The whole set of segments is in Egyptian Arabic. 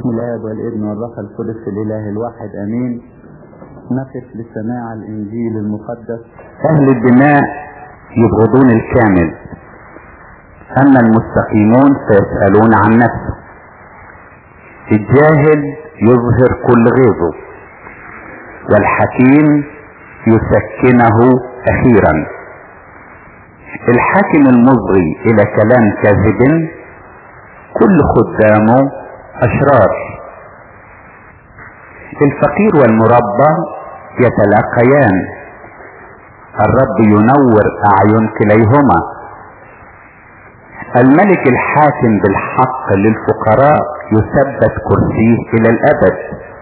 باسم الاب والابن والروح القدس الاله الواحد امين نقف لسماع الانجيل المقدس اهل الدماء يبغضون الكامل اما المستقيمون فيسألون عن نفسه الجاهل يظهر كل غيظه والحكيم يسكنه اخيرا الحاكم المصغي الى كلام كاذب كل خدامه اشرار الفقير والمربى يتلاقيان الرب ينور اعين كليهما الملك الحاكم بالحق للفقراء يثبت كرسيه الى الابد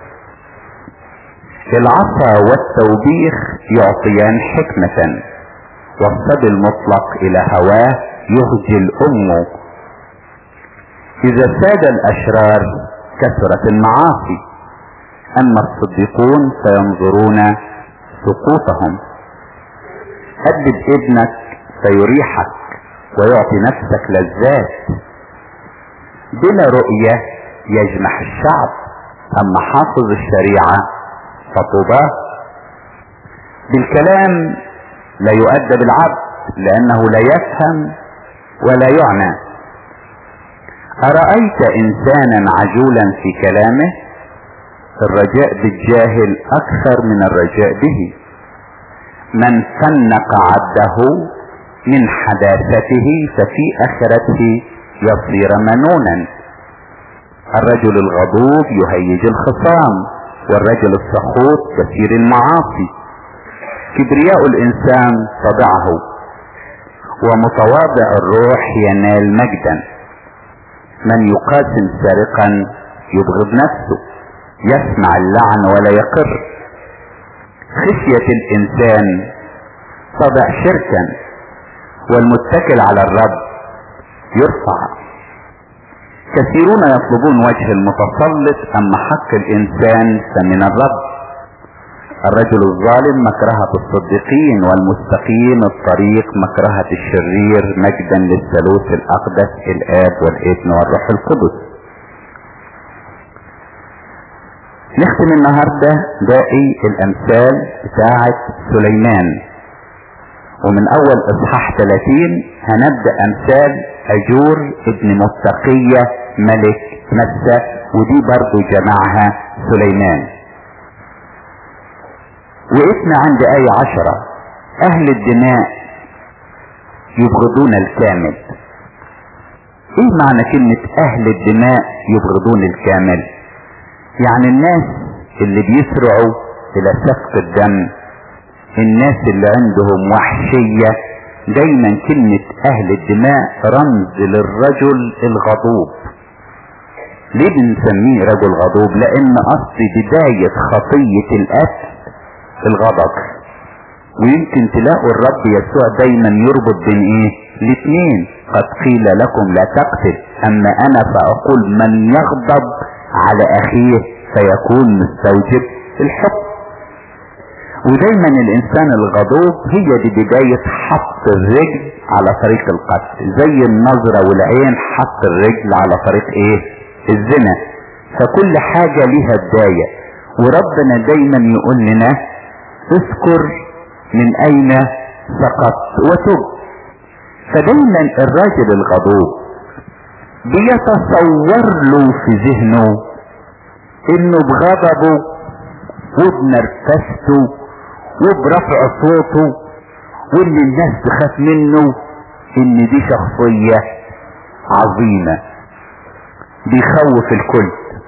العصا والتوبيخ يعطيان حكمة والصبي المطلق الى هواه يهجل امه اذا ساد الاشرار كثرت المعاصي اما الصديقون فينظرون سقوطهم هدد ابنك فيريحك ويعطي نفسك لذات بلا رؤية يجمح الشعب اما حافظ الشريعة فطوباه بالكلام لا يؤدب العبد لانه لا يفهم ولا يعنى أرأيت إنسانا عجولا في كلامه الرجاء بالجاهل أكثر من الرجاء به من فنق عبده من حداثته ففي آخرته يصير منونا الرجل الغضوب يهيج الخصام والرجل السخوط كثير المعاصي كبرياء الإنسان طبعه ومتواضع الروح ينال مجدا من يقاسم سارقا يبغض نفسه يسمع اللعن ولا يقر خشية الانسان طبع شركا والمتكل على الرب يرفع كثيرون يطلبون وجه المتسلط اما حق الانسان فمن الرب الرجل الظالم مكرهة الصديقين والمستقيم الطريق مكرهة الشرير مجدا للثالوث الاقدس الاب والابن والروح القدس نختم النهاردة باقي الامثال بتاعة سليمان ومن اول اصحاح 30 هنبدأ امثال اجور ابن متقية ملك مسة ودي برضو جمعها سليمان وقفنا عند آية عشرة أهل الدماء يبغضون الكامل ايه معنى كلمة اهل الدماء يبغضون الكامل يعني الناس اللي بيسرعوا الى سفك الدم الناس اللي عندهم وحشية دايما كلمة اهل الدماء رمز للرجل الغضوب ليه بنسميه رجل غضوب لان اصل بداية خطية القتل الغضب ويمكن تلاقوا الرب يسوع دايما يربط بين ايه الاثنين قد قيل لكم لا تقتل اما انا فاقول من يغضب على اخيه فيكون مستوجب الحكم ودايما الانسان الغضوب هي دي بداية حط الرجل على طريق القتل زي النظرة والعين حط الرجل على طريق ايه الزنا فكل حاجة ليها بداية وربنا دايما يقول لنا اذكر من اين سقطت وتب فدايما الراجل الغضوب بيتصور له في ذهنه انه بغضبه وبنرفزته وبرفع صوته وان الناس تخاف منه ان دي شخصية عظيمة بيخوف الكل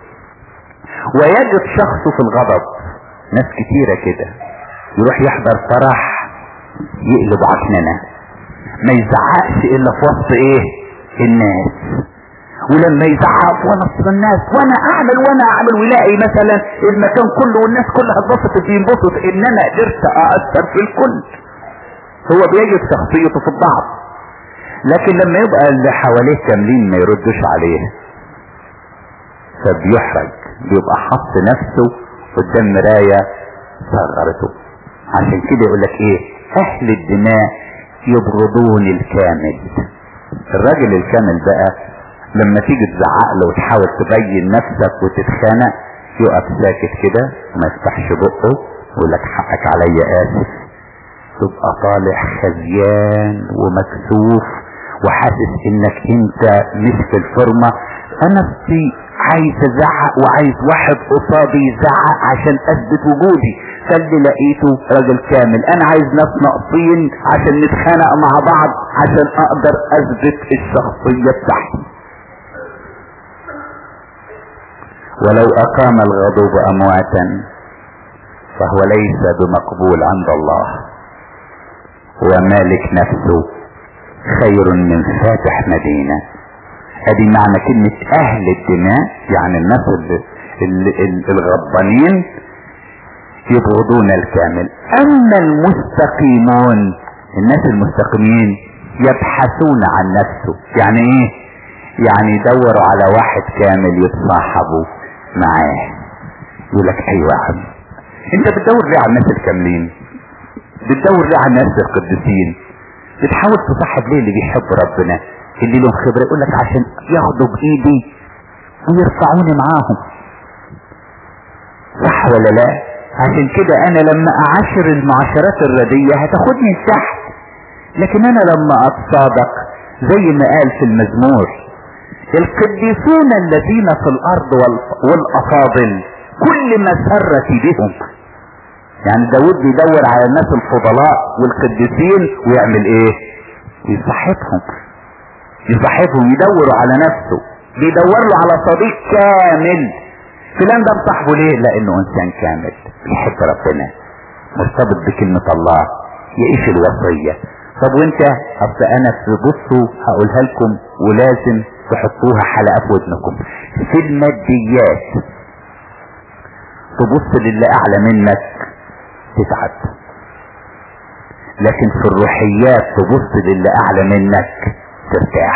ويجد شخصه في الغضب ناس كتيرة كده يروح يحضر فرح يقلب عكننة ما يزعقش الا في وسط ايه الناس ولما يزعق في وسط الناس وانا اعمل وانا اعمل ويلاقي مثلا المكان كله والناس كلها اتبسطت بينبسط ان انا قدرت اثر في الكل هو بيجد شخصيته في الضعف لكن لما يبقى اللي حواليه كاملين ما يردوش عليه فبيحرج بيبقى حط نفسه قدام مراية صغرته عشان كده يقول لك ايه اهل الدماء يبغضون الكامل الراجل الكامل بقى لما تيجي تزعق له وتحاول تبين نفسك وتتخانق يقف ساكت كده ما يفتحش بقه ويقول لك حقك عليا اسف تبقى طالع خزيان ومكسوف وحاسس انك انت مش في الفورمه انا في عايز ازعق وعايز واحد قصادي يزعق عشان اثبت وجودي فاللي لقيته راجل كامل انا عايز ناس ناقصين عشان نتخانق مع بعض عشان اقدر اثبت الشخصيه بتاعتي ولو اقام الغضب امواتا فهو ليس بمقبول عند الله ومالك نفسه خير من فاتح مدينة ادي معنى كلمة اهل الدماء يعني الناس الغضبانين يبغضون الكامل اما المستقيمون الناس المستقيمين يبحثون عن نفسه يعني ايه يعني يدوروا على واحد كامل يتصاحبوا معاه يقول لك ايوه يا عم انت بتدور ليه على الناس الكاملين بتدور ليه على الناس القديسين بتحاول تصاحب ليه اللي بيحب ربنا اللي له خبرة يقول لك عشان ياخدوا بايدي ويرفعوني معاهم صح ولا لا عشان كده انا لما اعاشر المعاشرات الردية هتاخدني لتحت لكن انا لما اتصادق زي ما قال في المزمور القديسون الذين في الارض والافاضل كل مسرتي بهم يعني داود بيدور على الناس الفضلاء والقديسين ويعمل ايه يصحبهم يصحبهم يدوروا على نفسه بيدور له على صديق كامل فلان ده مصاحبه ليه لانه انسان كامل بيحب ربنا مرتبط بكلمة الله يعيش الوصية طب وانت اصل انا في بصوا هقولها لكم ولازم تحطوها حلقة في ودنكم في الماديات تبص للي اعلى منك تتعب لكن في الروحيات تبص للي اعلى منك ترتاح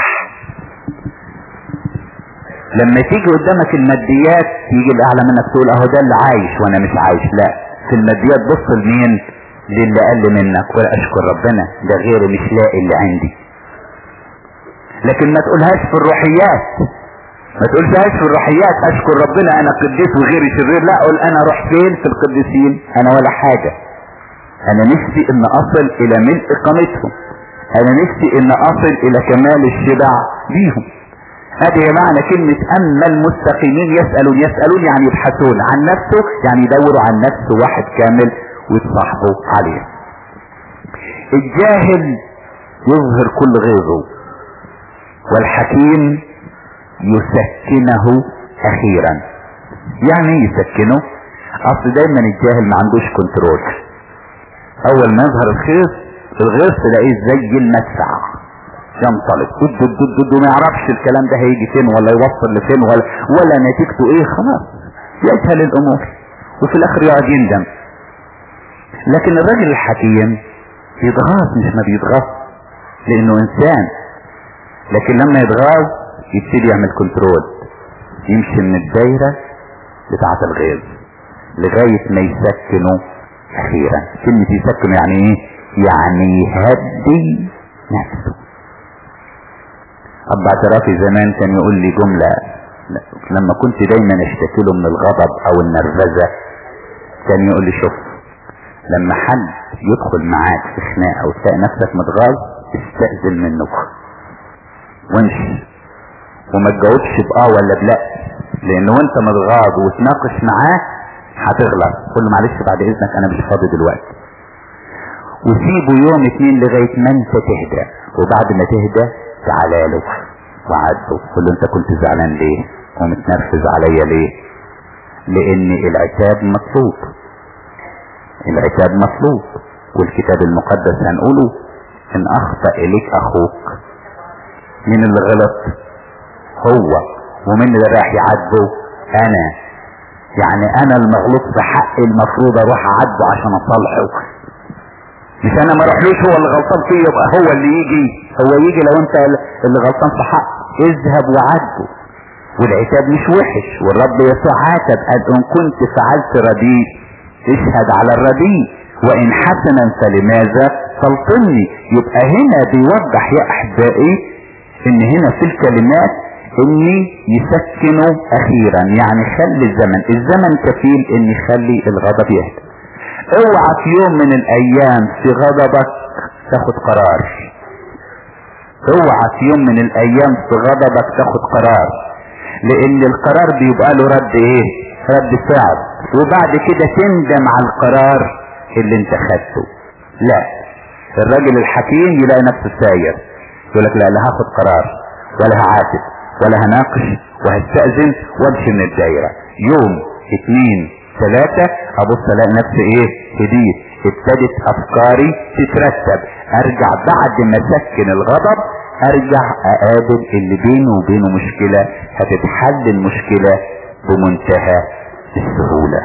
لما تيجي قدامك الماديات يجي الاعلى منك تقول اهو ده اللي عايش وانا مش عايش لا في الماديات بص لمين للي اقل منك ولا اشكر ربنا ده غيري مش لاقي اللي عندي لكن ما تقولهاش في الروحيات ما تقولهاش في الروحيات اشكر ربنا انا قديس وغيري شرير لا اقول انا اروح فين في القديسين انا ولا حاجة انا نفسي ان اصل الى ملء قامتهم انا نفسي ان اصل الى كمال الشبع بيهم هذه معنى كلمة اما المستقيمين يسألون يسألون يعني يبحثون عن نفسه يعني يدوروا عن نفسه واحد كامل ويتصاحبوا عليه الجاهل يظهر كل غيظه والحكيم يسكنه اخيرا يعني يسكنه اصل دايما الجاهل ما عندوش كنترول اول ما يظهر الخير الغيظ تلاقيه زي المدفع ينطلق ضد ضد ضد وما يعرفش الكلام ده هيجي فين ولا يوصل لفين ولا ولا نتيجته ايه خلاص يجهل الامور وفي الاخر يقعد يندم لكن الراجل الحكيم يتغاظ مش ما بيتغاظ لانه انسان لكن لما يتغاظ يبتدي يعمل كنترول يمشي من الدايرة بتاعة الغيظ لغاية ما يسكنه اخيرا كلمة يسكن يعني ايه يعني يهدي نفسه اب اعترافي زمان كان يقول لي جملة لما كنت دايما اشتكي له من الغضب او النرفزة كان يقول لي شوف لما حد يدخل معاك في خناقه وتلاقي نفسك متغاظ استأذن منه وامشي وما تجاوبش باه ولا بلا لان وانت متغاظ وتناقش معاه هتغلط قول له معلش بعد اذنك انا مش فاضي دلوقتي وسيبه يوم اتنين لغايه ما انت تهدى وبعد ما تهدى تعالى له وعده قول له انت كنت زعلان ليه ومتنرفز عليا ليه لان العتاب مطلوب العتاب مطلوب والكتاب المقدس هنقوله ان اخطأ اليك اخوك مين اللي غلط هو ومين اللي راح يعاتبه انا يعني انا المغلوط في حقي المفروض اروح اعاتبه عشان اصالحه مش انا ما اروحلوش هو اللي غلطان فيه يبقى هو اللي يجي هو يجي لو انت اللي غلطان في حق اذهب وعاتبه والعتاب مش وحش والرب يسوع عاتب ان كنت فعلت رديء اشهد على الرديء وان حسنا فلماذا تلطمني يبقى هنا بيوضح يا احبائي ان هنا في الكلمات اني يسكنوا اخيرا يعني خلي الزمن الزمن كفيل ان يخلي الغضب يهدى اوعى في يوم من الايام في غضبك تاخد قرار اوعى في يوم من الايام في غضبك تاخد قرار لان القرار بيبقى له رد ايه رد فعل وبعد كده تندم على القرار اللي انت خدته لا الراجل الحكيم يلاقي نفسه ساير يقول لك لا لا هاخد قرار ولا هعاتب ولا هناقش وهستأذن وامشي من الدايرة يوم اتنين ثلاثة ابص الاقي نفسي ايه هديت ابتدت افكاري تترتب ارجع بعد ما اسكن الغضب ارجع اقابل اللي بينه وبينه مشكلة هتتحل المشكلة بمنتهى السهولة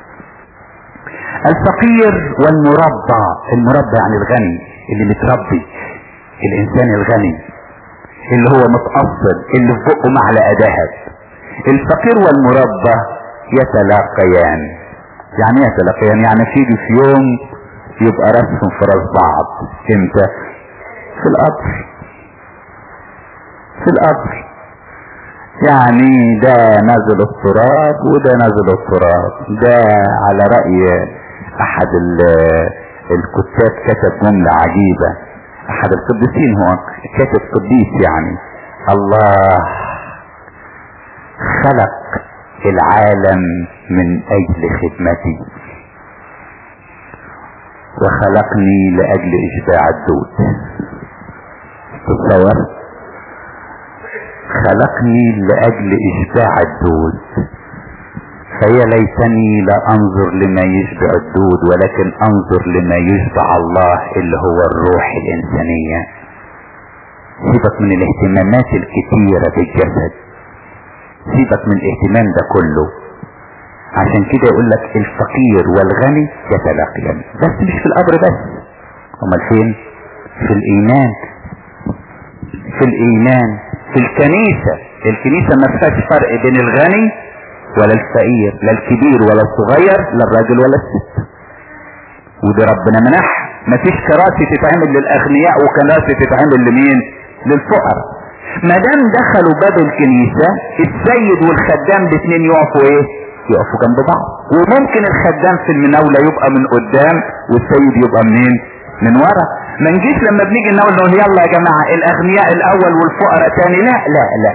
الفقير والمربى المربى يعني الغني اللي متربي الانسان الغني اللي هو متأصل اللي في بقه معلقة ذهب الفقير والمربى يتلاقيان يعني ايه يتلاقيان يعني تيجي في يوم يبقى راسهم في راس بعض امتى في القبر في القبر يعني ده نازل التراب وده نازل التراب ده على رأي احد الكتاب كتب جملة عجيبة احد القديسين هو كاتب قديس يعني الله خلق العالم من اجل خدمتي وخلقني لاجل اشباع الدود تصور خلقني لاجل اشباع الدود فيا ليتني لا انظر لما يشبع الدود ولكن انظر لما يشبع الله اللي هو الروح الانسانية سيبك من الاهتمامات الكتيرة بالجسد سيبك من الاهتمام ده كله عشان كده يقول لك الفقير والغني يتلاقيان بس مش في القبر بس امال فين في الايمان في الايمان في الكنيسة الكنيسة ما فيهاش فرق بين الغني ولا الفقير لا الكبير ولا الصغير لا الراجل ولا الست ودي ربنا منح مفيش كراسي تتعمل للاغنياء وكراسي تتعمل لمين للفقراء ما دام دخلوا باب الكنيسة السيد والخدام الاثنين يقفوا ايه يقفوا جنب بعض وممكن الخدام في المناولة يبقى من قدام والسيد يبقى منين من ورا ما نجيش لما بنيجي نقول له يلا يا جماعة الاغنياء الاول والفقراء تاني لا لا لا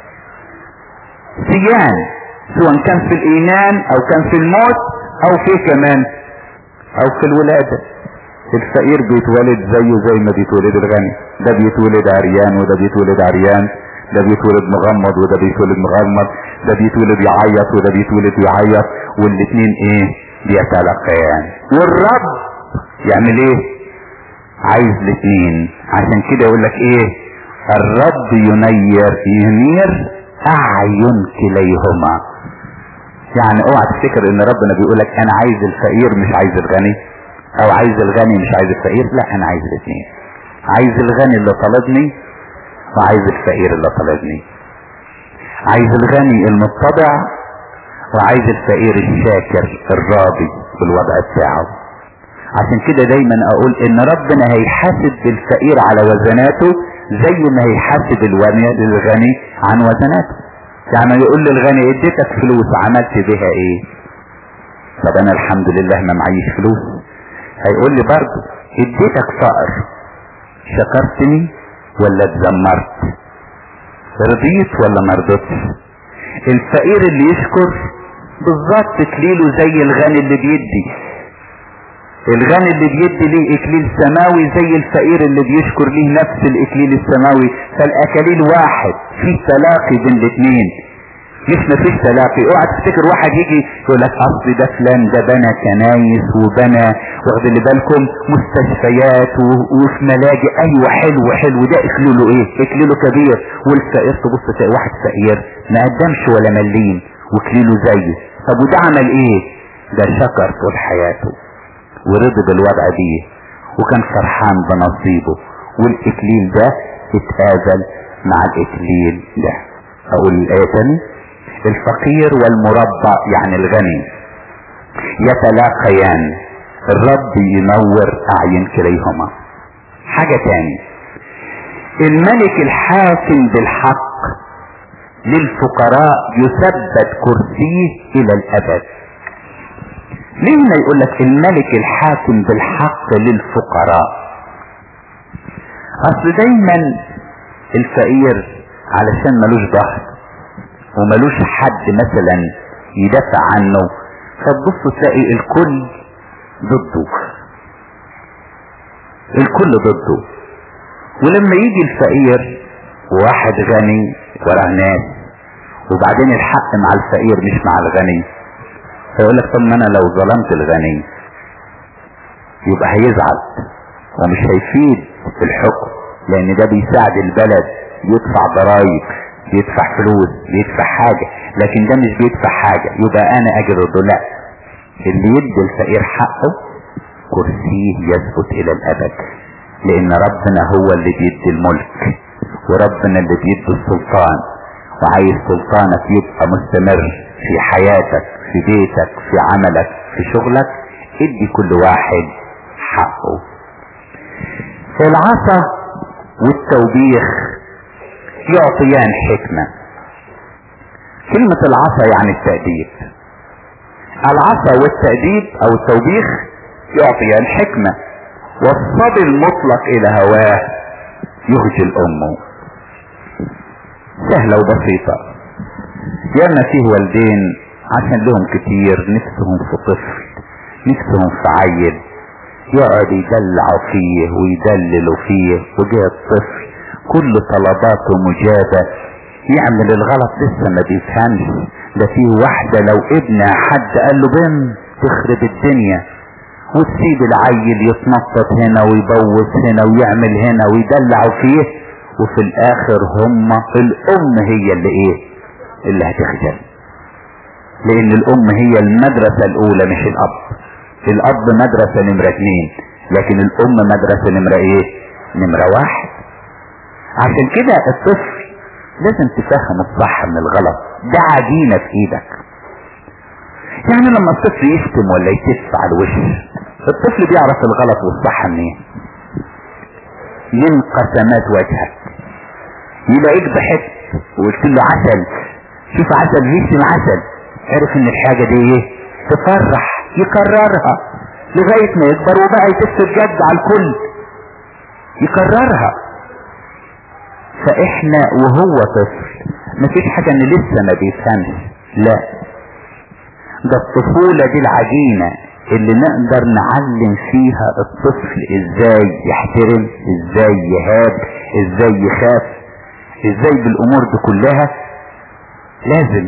سيان سواء كان في الايمان او كان في الموت او في كمان او في الولادة الفقير بيتولد زيه زي ما بيتولد الغني ده بيتولد عريان وده بيتولد عريان ده بيتولد مغمض وده بيتولد مغمض ده بيتولد يعيط وده بيتولد يعيط والاتنين ايه بيتلقيان والرب يعمل ايه عايز الاتنين عشان كده يقول لك ايه الرب ينير ينير اعين كليهما يعني اوعى تفتكر ان ربنا بيقول لك انا عايز الفقير مش عايز الغني او عايز الغني مش عايز الفقير لا انا عايز الاثنين عايز الغني اللي طلبني وعايز الفقير اللي طلبني عايز الغني المتضع وعايز الفقير الشاكر الراضي بالوضع بتاعه عشان كده دايما اقول ان ربنا هيحاسب الفقير على وزناته زي ما هيحاسب الغني عن وزناته يعني يقول للغني اديتك فلوس عملت بها ايه طب انا الحمد لله ما معيش فلوس هيقول لي برضه اديتك فقر شكرتني ولا اتذمرت رضيت ولا ما رضيتش الفقير اللي يشكر بالظبط تكليله زي الغني اللي بيدي الغني اللي بيدي ليه اكليل سماوي زي الفقير اللي بيشكر ليه نفس الاكليل السماوي فالاكاليل واحد في تلاقي بين الاثنين مش مفيش تلاقي اوعى تفتكر واحد يجي يقول لك اصل ده فلان ده بنى كنايس وبنى واخد اللي بالكم مستشفيات وفي ملاجئ ايوه حلو حلو ده اكليله ايه اكليله كبير والفقير تبص تلاقي واحد فقير ما قدمش ولا مليم وكليله زيه طب وده عمل ايه ده شكر طول حياته ورضي بالوضع دي وكان فرحان بنصيبه والاكليل ده اتقابل مع الاكليل ده اقول الايه تاني الفقير والمربع يعني الغني يتلاقيان الرب ينور اعين كليهما حاجة تاني الملك الحاكم بالحق للفقراء يثبت كرسيه الى الابد ليه ما يقول لك الملك الحاكم بالحق للفقراء اصل دايما الفقير علشان ملوش ظهر وملوش حد مثلا يدافع عنه فتبص تلاقي الكل ضده الكل ضده ولما يجي الفقير وواحد غني وراه ناس وبعدين الحق مع الفقير مش مع الغني فيقول لك طب ما انا لو ظلمت الغني يبقى هيزعل ومش هيفيد في الحكم لان ده بيساعد البلد يدفع ضرائب يدفع فلوس يدفع حاجة لكن ده مش بيدفع حاجة يبقى انا اجي ضده لا اللي يدي الفقير حقه كرسيه يثبت الى الابد لان ربنا هو اللي بيدي الملك وربنا اللي بيدي السلطان وعايز سلطانك يبقى مستمر في حياتك في بيتك في عملك في شغلك ادي كل واحد حقه العصا والتوبيخ يعطيان حكمة كلمة العصا يعني التأديب العصا والتأديب او التوبيخ يعطيان حكمة والصبي المطلق الى هواه يهجي امه سهلة وبسيطة ياما فيه والدين عشان لهم كتير نفسهم في طفل نفسهم في عيل يقعد يدلعوا فيه ويدللوا فيه وجه الطفل كل طلباته مجابة يعمل الغلط لسه ما بيفهمش ده فيه واحدة لو ابنها حد قال له بم تخرب الدنيا وتسيب العيل يتنطط هنا ويبوس هنا ويعمل هنا ويدلعوا فيه وفي الاخر هم الام هي اللي ايه اللي هتخجل لان الام هي المدرسة الاولى مش الاب الاب مدرسة نمرة اتنين لكن الام مدرسة نمرة ايه نمرة واحد عشان كده الطفل لازم تفهم الصح من الغلط ده عجينة في ايدك يعني لما الطفل يشتم ولا يتف على الوش الطفل بيعرف الغلط والصح منين من قسمات وجهك يلاقيك ضحكت وقلت له عسل شوف عسل يشتم عسل عرف ان الحاجة دي ايه تفرح يكررها لغاية ما يكبر وبقى يتف بجد على الكل يكررها فاحنا وهو طفل مفيش حاجة ان لسه ما بيفهمش لا ده الطفولة دي العجينة اللي نقدر نعلم فيها الطفل ازاي يحترم ازاي يهاب ازاي يخاف ازاي بالامور دي كلها لازم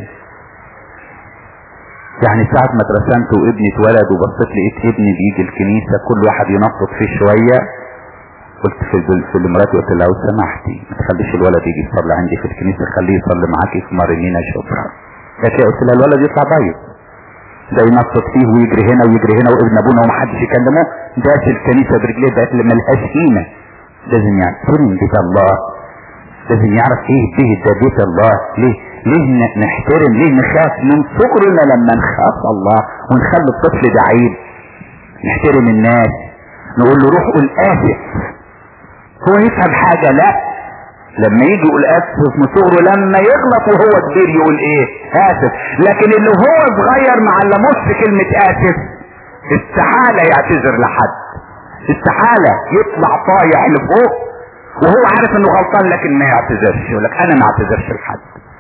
يعني ساعة ما اترسمت وابني اتولد وبصيت لقيت ابني بيجي الكنيسة كل واحد ينطط فيه شوية قلت في في مراتي قلت لها لو سمحتي ما تخليش الولد يجي يصلي عندي في الكنيسة خليه يصلي معاكي في مارينينا شبرا قالت لي قلت لها الولد يطلع بايظ ده ينطط فيه ويجري هنا ويجري هنا وابن ابونا ومحدش يكلمه ده في الكنيسة برجليه ده اللي ملهاش قيمة لازم يحترم بيت الله لازم يعرف ايه به ده بيت الله ليه ليه نحترم ليه نخاف من صغرنا لما نخاف الله ونخلي الطفل ده عيب نحترم الناس نقول له روح قول اسف هو يفهم حاجة لا لما يجي يقول اسف من صغره لما يغلط وهو كبير يقول ايه اسف لكن اللي هو صغير ما علموش كلمة اسف استحالة يعتذر لحد استحالة يطلع طايح لفوق وهو عارف انه غلطان لكن ما يعتذرش يقول لك انا ما اعتذرش لحد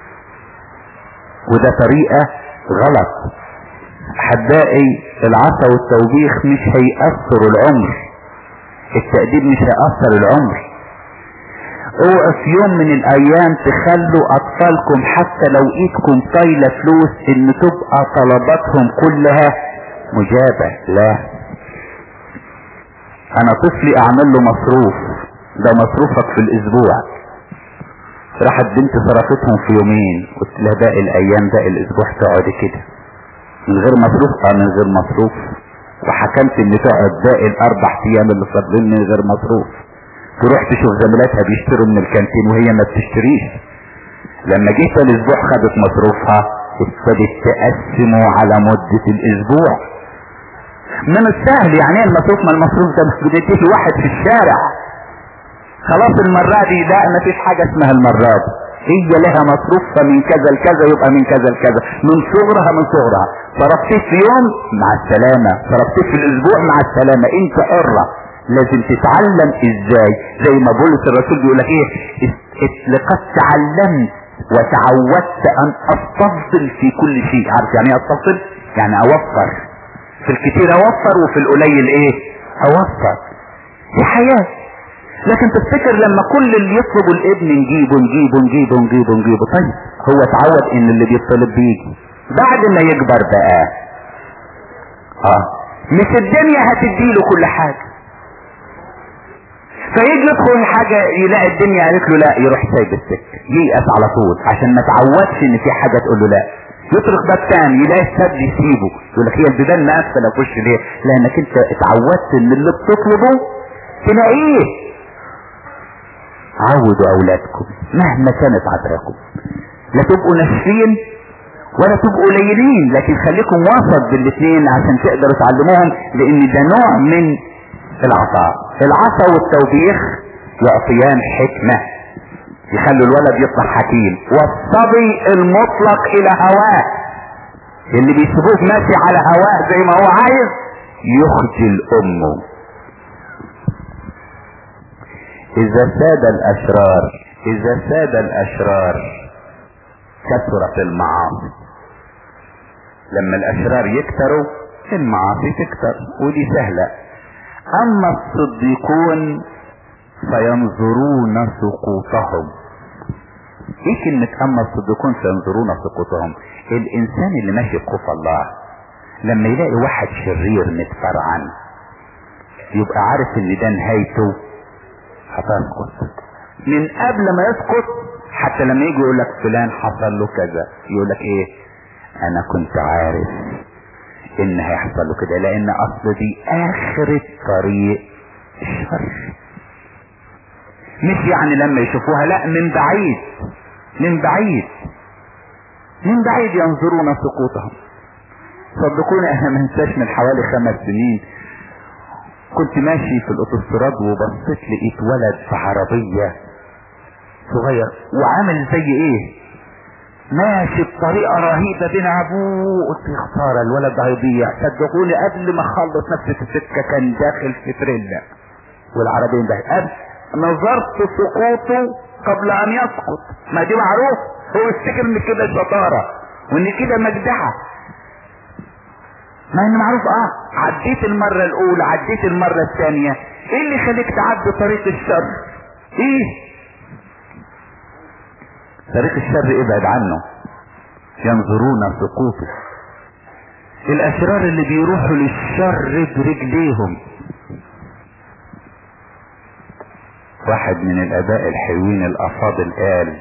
وده طريقة غلط احبائي العصا والتوبيخ مش هيأثروا العمر التأديب مش هيأثر العمر اوعوا في يوم من الايام تخلوا اطفالكم حتى لو ايدكم طايلة فلوس ان تبقى طلباتهم كلها مجابة لا انا طفلي اعمل له مصروف ده مصروفك في الاسبوع راحت بنت صرفتهم في يومين قلت لها باقي الايام باقي الاسبوع تقعدي كده من غير مصروف اه من غير مصروف وحكمت ان تقعد باقي الاربع ايام اللي فاضلين من غير مصروف تروح تشوف زميلاتها بيشتروا من الكانتين وهي ما بتشتريش لما جيت الاسبوع خدت مصروفها ابتدت تقسمه على مدة الاسبوع من السهل يعني ايه المصروف ما المصروف ده بتديه واحد في الشارع خلاص المرة دي لا ما فيش حاجة اسمها المرة دي هي لها مصروف فمن كذا لكذا يبقى من كذا لكذا من صغرها من صغرها صرفتيه في يوم مع السلامة صرفتيه في الاسبوع مع السلامة انت حرة لازم تتعلم ازاي زي ما بولس الرسول بيقول لك ايه لقد تعلمت وتعودت ان استفصل في كل شيء عارف يعني ايه استفصل يعني اوفر في الكتير اوفر وفي القليل ايه اوفر دي حياة لكن تفتكر لما كل اللي يطلبوا الابن نجيبه نجيبه نجيبه نجيبه نجيبه طيب هو اتعود ان اللي بيطلب بيجي بعد ما يكبر بقى اه مش الدنيا هتديله كل حاجة فيجي يدخل حاجة يلاقي الدنيا قالت له لا يروح سايب السكة ييأس على طول عشان ما تعودش ان في حاجة تقول له لا يطرق باب تاني يلاقي السد يسيبه يقول لك هي البيبان مقفله في وش ليه؟ لانك انت اتعودت ان اللي بتطلبه تلاقيه عودوا اولادكم مهما كانت عذراكم لا تبقوا ناشفين ولا تبقوا قليلين لكن خليكم وسط بالاثنين عشان تقدروا تعلموهم لان ده نوع من العطاء العطاء والتوبيخ يعطيان حكمة يخلوا الولد يطلع حكيم والصبي المطلق الى هواه اللي بيسيبوه ماشي على هواه زي ما هو عايز يخجل امه اذا ساد الاشرار اذا ساد الاشرار كثرت المعاصي لما الاشرار يكتروا المعاصي تكتر ودي سهلة اما الصديقون فينظرون سقوطهم ايه كلمة اما الصديقون فينظرون سقوطهم الانسان اللي ماشي بخوف الله لما يلاقي واحد شرير متفرعن يبقى عارف ان ده نهايته هتسقط من قبل ما يسقط حتى لما يجي يقول لك فلان حصل له كذا يقول لك ايه انا كنت عارف ان هيحصل له كده لان اصل دي اخر طريق الشر مش يعني لما يشوفوها لا من بعيد من بعيد من بعيد ينظرون سقوطهم صدقوني انا ما انساش من حوالي خمس سنين كنت ماشي في الاوتوستراد وبصيت لقيت ولد في عربية صغير وعامل زي ايه ماشي بطريقة رهيبة بين ابوه قلت يا خسارة الولد ده هيضيع صدقوني قبل ما اخلص نفسي في السكة كان داخل في تريلا والعربية ده قبل نظرت سقوطه قبل ان يسقط ما دي معروف هو يفتكر ان كده شطارة وان كده مجدعة ما ان معروف اه عديت المرة الاولى عديت المرة الثانية ايه اللي يخليك تعدي طريق الشر ايه طريق الشر ابعد عنه ينظرون سقوطه الاشرار اللي بيروحوا للشر برجليهم واحد من الاباء الحلوين الافاضل قال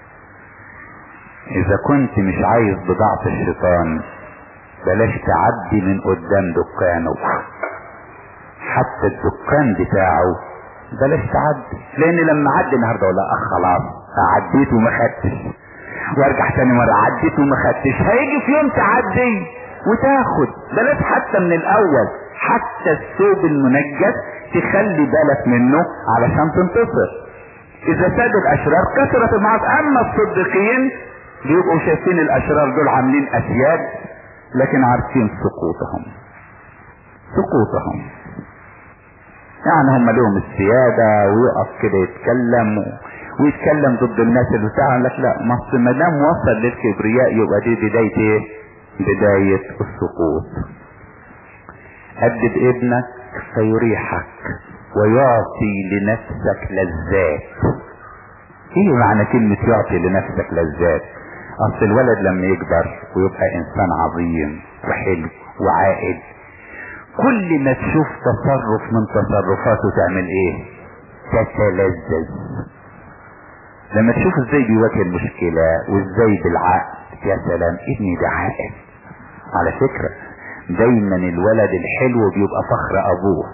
اذا كنت مش عايز بضاعة الشيطان بلاش تعدي من قدام دكانه حتى الدكان بتاعه بلاش تعدي لان لما عدي النهارده ولا اخ خلاص عديت وما خدتش وارجع تاني مرة عديت وما خدتش هيجي في يوم تعدي وتاخد بلاش حتى من الاول حتى الثوب المنجس تخلي بالك منه علشان تنتصر اذا ساد الاشرار كثرت المعاصي اما الصديقين بيبقوا شايفين الاشرار دول عاملين اسياد لكن عارفين سقوطهم سقوطهم يعني هم لهم السيادة ويقف كده يتكلم و... ويتكلم ضد الناس اللي بتاع لك لا ما ما دام وصل للكبرياء يبقى دي بداية ايه؟ بداية السقوط أدب ابنك فيريحك ويعطي لنفسك لذات ايه معنى كلمة يعطي لنفسك لذات اصل الولد لما يكبر ويبقى انسان عظيم وحلو وعاقل كل ما تشوف تصرف من تصرفاته تعمل ايه تتلذذ لما تشوف ازاي بيواجه المشكلة وازاي بالعقل يا سلام ابني ده عاقل على فكرة دايما الولد الحلو بيبقى فخر ابوه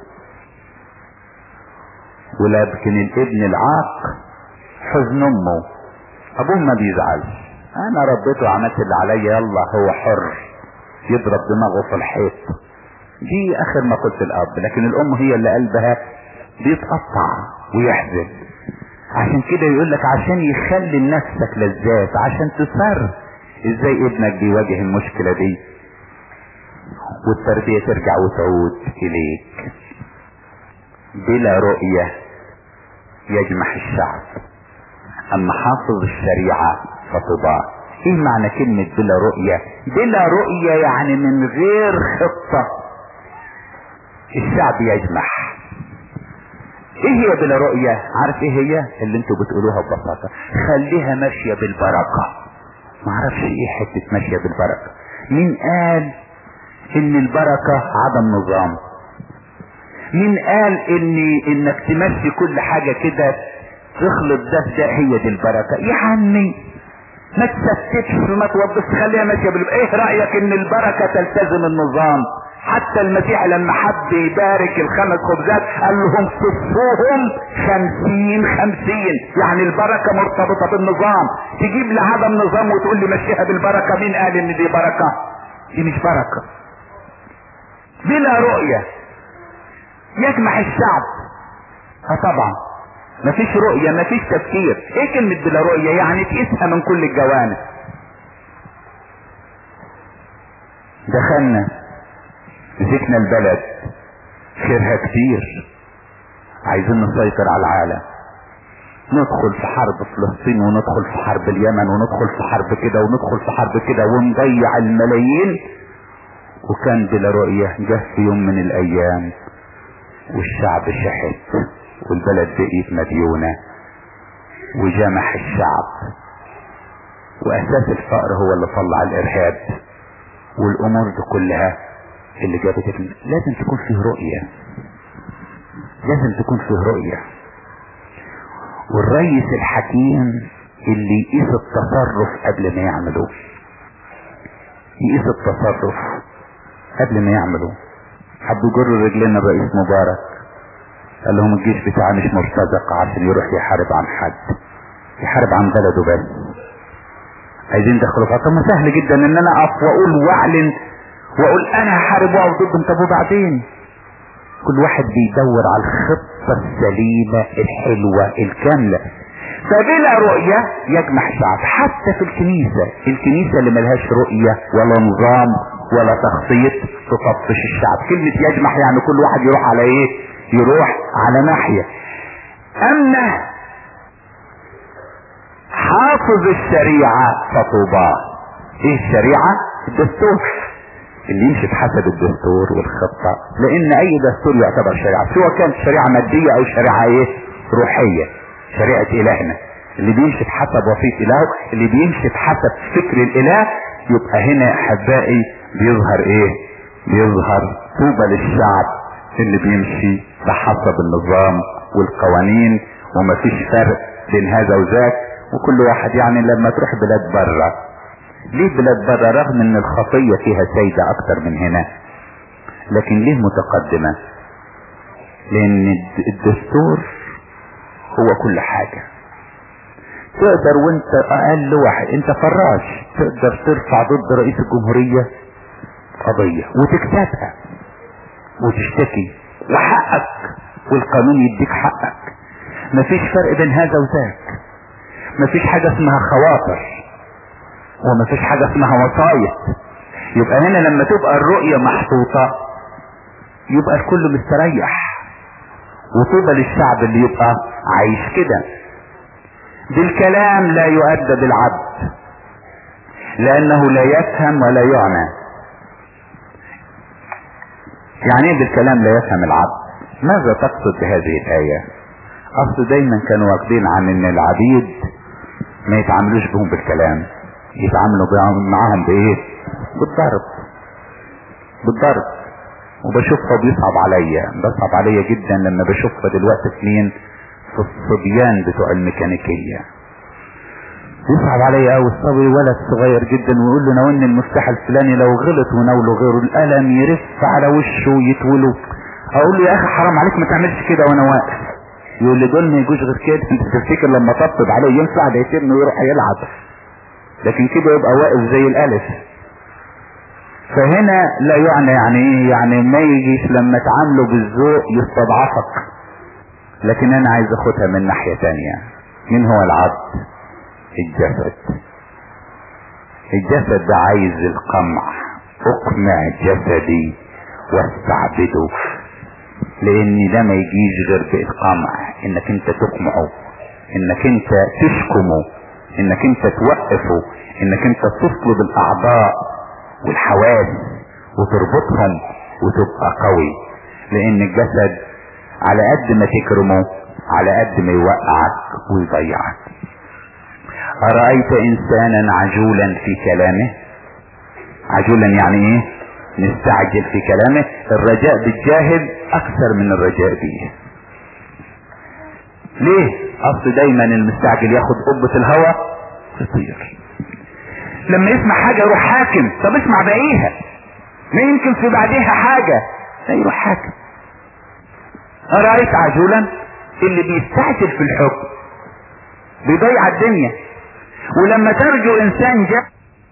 ولكن الابن العاق حزن امه ابوه ما بيزعلش انا ربيته وعملت اللي عليا يلا هو حر يضرب دماغه في الحيط دي اخر ما قلت الاب لكن الام هي اللي قلبها بيتقطع ويحزن عشان كده يقول لك عشان يخلي لنفسك لذات عشان تسر ازاي ابنك بيواجه المشكلة دي والتربية ترجع وتعود اليك بلا رؤية يجمح الشعب اما حافظ الشريعة فطباع ايه معنى كلمة بلا رؤية بلا رؤية يعني من غير خطة الشعب يجمح ايه هي بلا رؤية عارف ايه هي اللي انتوا بتقولوها ببساطة خليها ماشية بالبركة معرفش ايه حتة ماشية بالبركة مين قال ان البركة عدم نظام مين قال ان انك تمشي كل حاجة كده تخلط ده في ده هي دي البركة يا عمي ما تستفش ما توضش خليها ماشية بال... ايه رأيك ان البركة تلتزم النظام حتى المسيح لما حب يبارك الخمس خبزات قال لهم صفوهم خمسين خمسين يعني البركة مرتبطة بالنظام تجيب لي عدم نظام وتقول لي مشيها بالبركة مين قال ان دي بركة دي مش بركة بلا رؤية يجمع الشعب اه طبعا مفيش رؤية مفيش تفكير ايه كلمة بلا رؤية يعني تقيسها من كل الجوانب دخلنا مسكنا البلد خيرها كتير عايزين نسيطر على العالم ندخل في حرب فلسطين وندخل في حرب اليمن وندخل في حرب كده وندخل في حرب كده ونضيع الملايين وكان بلا رؤية جه في يوم من الايام والشعب شحت والبلد بقيت مديونة وجمح الشعب واساس الفقر هو اللي طلع الارهاب والامور دي كلها اللي جابت لازم تكون فيه رؤية لازم تكون فيه رؤية والرئيس الحكيم اللي يقيس التصرف قبل ما يعمله يقيس التصرف قبل ما يعمله حبوا يجروا رجلنا الرئيس مبارك قال لهم الجيش بتاعي مش مرتزق عشان يروح يحارب عن حد يحارب عن بلده بس عايزين يدخلوا في طب ما سهل جدا ان انا اقف واقول واعلن واقول انا هحارب واقف ضدهم طب وبعدين كل واحد بيدور على الخطة السليمة الحلوة الكاملة فبلا رؤية يجمع شعب حتى في الكنيسة الكنيسة اللي ملهاش رؤية ولا نظام ولا تخطيط تطفش الشعب كلمة يجمع يعني كل واحد يروح على ايه يروح على ناحية اما حافظ الشريعة فطوباه ايه الشريعة الدستور اللي يمشي بحسب الدستور والخطة لان اي دستور يعتبر شريعة سواء كانت شريعة مادية او شريعة ايه روحية شريعة الهنا اللي بيمشي بحسب وصية الهه اللي بيمشي بحسب فكر الاله يبقى هنا احبائي بيظهر ايه بيظهر طوبى للشعب اللي بيمشي بحسب النظام والقوانين ومفيش فرق بين هذا وذاك وكل واحد يعني لما تروح بلاد بره ليه بلاد بره رغم ان الخطية فيها سيدة اكتر من هنا لكن ليه متقدمة لان الدستور هو كل حاجة تقدر وانت اقل واحد انت فراش تقدر ترفع ضد رئيس الجمهورية قضية وتكتبها وتشتكي وحقك والقانون يديك حقك مفيش فرق بين هذا وذاك مفيش حاجة اسمها خواطر ومفيش حاجة اسمها وصاية يبقى هنا لما تبقى الرؤية محطوطة يبقى الكل مستريح وطوبى للشعب اللي يبقى عايش كده بالكلام لا يؤدب العبد لانه لا يفهم ولا يعنى يعني ايه بالكلام لا يفهم العبد ماذا تقصد بهذه الآية اصل دايما كانوا واخدين عن ان العبيد ما يتعاملوش بهم بالكلام يتعاملوا معاهم بايه بالضرب بالضرب وبشوفها بيصعب عليا بيصعب عليا جدا لما بشوفها دلوقتي اثنين في الصبيان بتوع الميكانيكية يصعب عليا قوي الصبي ولد صغير جدا ويقول له ناولني المفتاح الفلاني لو غلط وناوله غيره القلم يرف على وشه ويتوله اقول له يا اخي حرام عليك ما تعملش كده وانا واقف يقول لي دول ما يجوش غير كده انت تفتكر لما طبطب عليه ينفع ده يسيبني ويروح يلعب لكن كده يبقى واقف زي الالف فهنا لا يعني يعني ايه يعني ما يجيش لما تعامله بالذوق يستضعفك لكن انا عايز اخدها من ناحية تانية مين هو العبد الجسد الجسد ده عايز القمع اقمع جسدي واستعبده لان ده ما يجيش غير بالقمع انك انت تقمعه انك انت تشكمه انك انت توقفه انك انت تصلب الاعضاء والحواس وتربطهم وتبقى قوي لان الجسد على قد ما تكرمه على قد ما يوقعك ويضيعك أرأيت إنسانا عجولا في كلامه عجولا يعني إيه مستعجل في كلامه الرجاء بالجاهل أكثر من الرجاء به ليه أصل دايما المستعجل ياخد قبة الهوى يطير لما يسمع حاجة يروح حاكم طب اسمع باقيها ما يمكن في بعديها حاجة لا يروح حاكم أرأيت عجولا اللي بيستعجل في الحكم بيضيع الدنيا ولما ترجو انسان جاء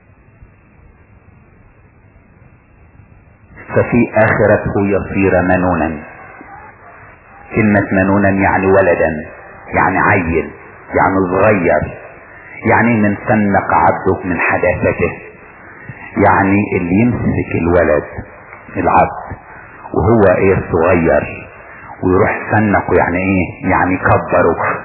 ففي اخرته يصير منونا كلمة منونا يعني ولدا يعني عيل يعني صغير يعني من سنق عبده من حداثته يعني اللي يمسك الولد العبد وهو ايه صغير ويروح سنقه يعني ايه يعني كبره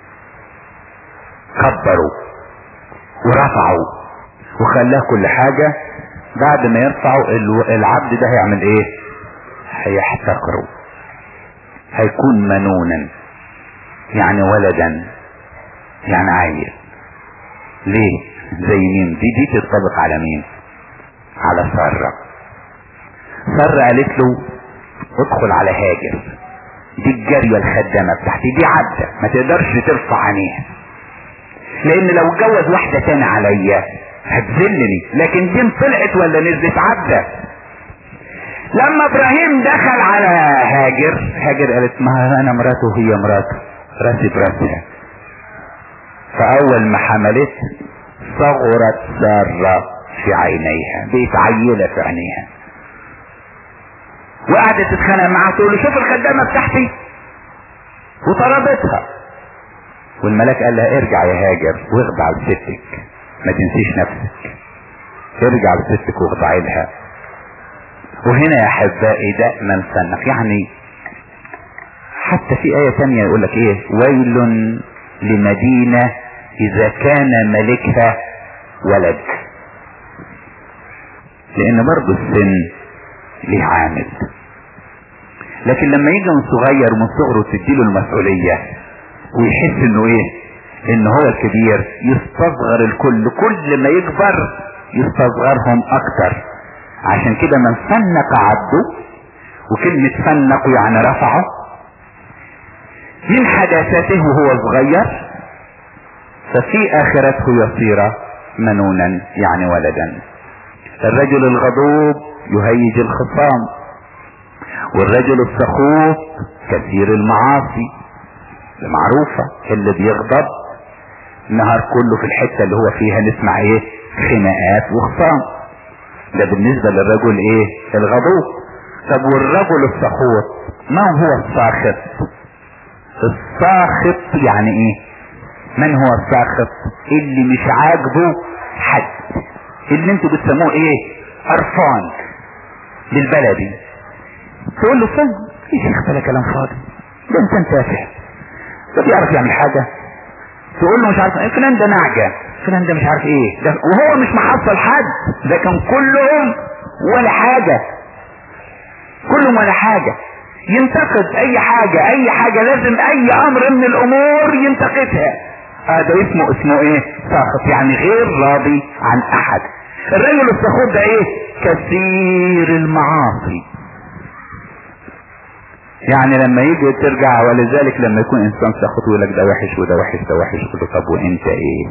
كبره ورفعه وخلاه كل حاجة بعد ما يرفعه العبد ده هيعمل ايه هيحتقره هيكون منونا يعني ولدا يعني عيل ليه زي مين دي دي تطبق على مين على سارة سارة قالت له ادخل على هاجر دي الجارية الخدامة بتاعتي دي عبدة ما تقدرش ترفع عينيها لان لو اتجوز واحدة تاني عليا هتذلني لكن دي طلعت ولا نزلت عبدة لما ابراهيم دخل على هاجر هاجر قالت ما انا مراته وهي مراته راسي براسها فاول ما حملت صغرت سارة في عينيها بقت عيلة في عينيها وقعدت تتخانق معاه تقول له شوف الخدامة بتاعتي وطردتها والملاك قال لها ارجع يا هاجر واخضع لستك ما تنسيش نفسك ارجع لستك واخضعي لها وهنا يا احبائي دائما سنق يعني حتى في آية تانية يقول لك ايه ويل لمدينة اذا كان ملكها ولد لان برضه السن ليه عامل لكن لما يجي من صغير من صغره تديله المسؤولية ويحس انه ايه ان هو الكبير يستصغر الكل كل ما يكبر يستصغرهم اكتر عشان كده من فنق عبده وكلمة فنقه يعني رفعه من حداثته وهو صغير ففي اخرته يصير منونا يعني ولدا الرجل الغضوب يهيج الخصام والرجل السخوط كثير المعاصي المعروفة اللي بيغضب النهار كله في الحتة اللي هو فيها نسمع ايه خناقات وخصام ده بالنسبة للرجل ايه الغضوب طب والرجل السخوط ما هو الساخط الساخط يعني ايه من هو الساخط اللي مش عاجبه حد اللي انتوا بتسموه ايه قرفان بالبلدي تقول له فين يا شيخ بلا كلام فاضي ده انسان تافه ده بيعرف يعمل حاجه تقول له مش عارف ايه فلان ده نعجه فلان ده مش عارف ايه ده وهو مش محصل حد ده كان كلهم ولا حاجه كلهم ولا حاجه ينتقد اي حاجه اي حاجه لازم اي امر من الامور ينتقدها هذا اسمه اسمه ايه ساخط يعني غير راضي عن احد الرجل السخوط ده ايه كثير المعاصي يعني لما يجي ترجع ولذلك لما يكون انسان سخط يقول لك ده وحش وده وحش ده وحش تقول له طب وانت ايه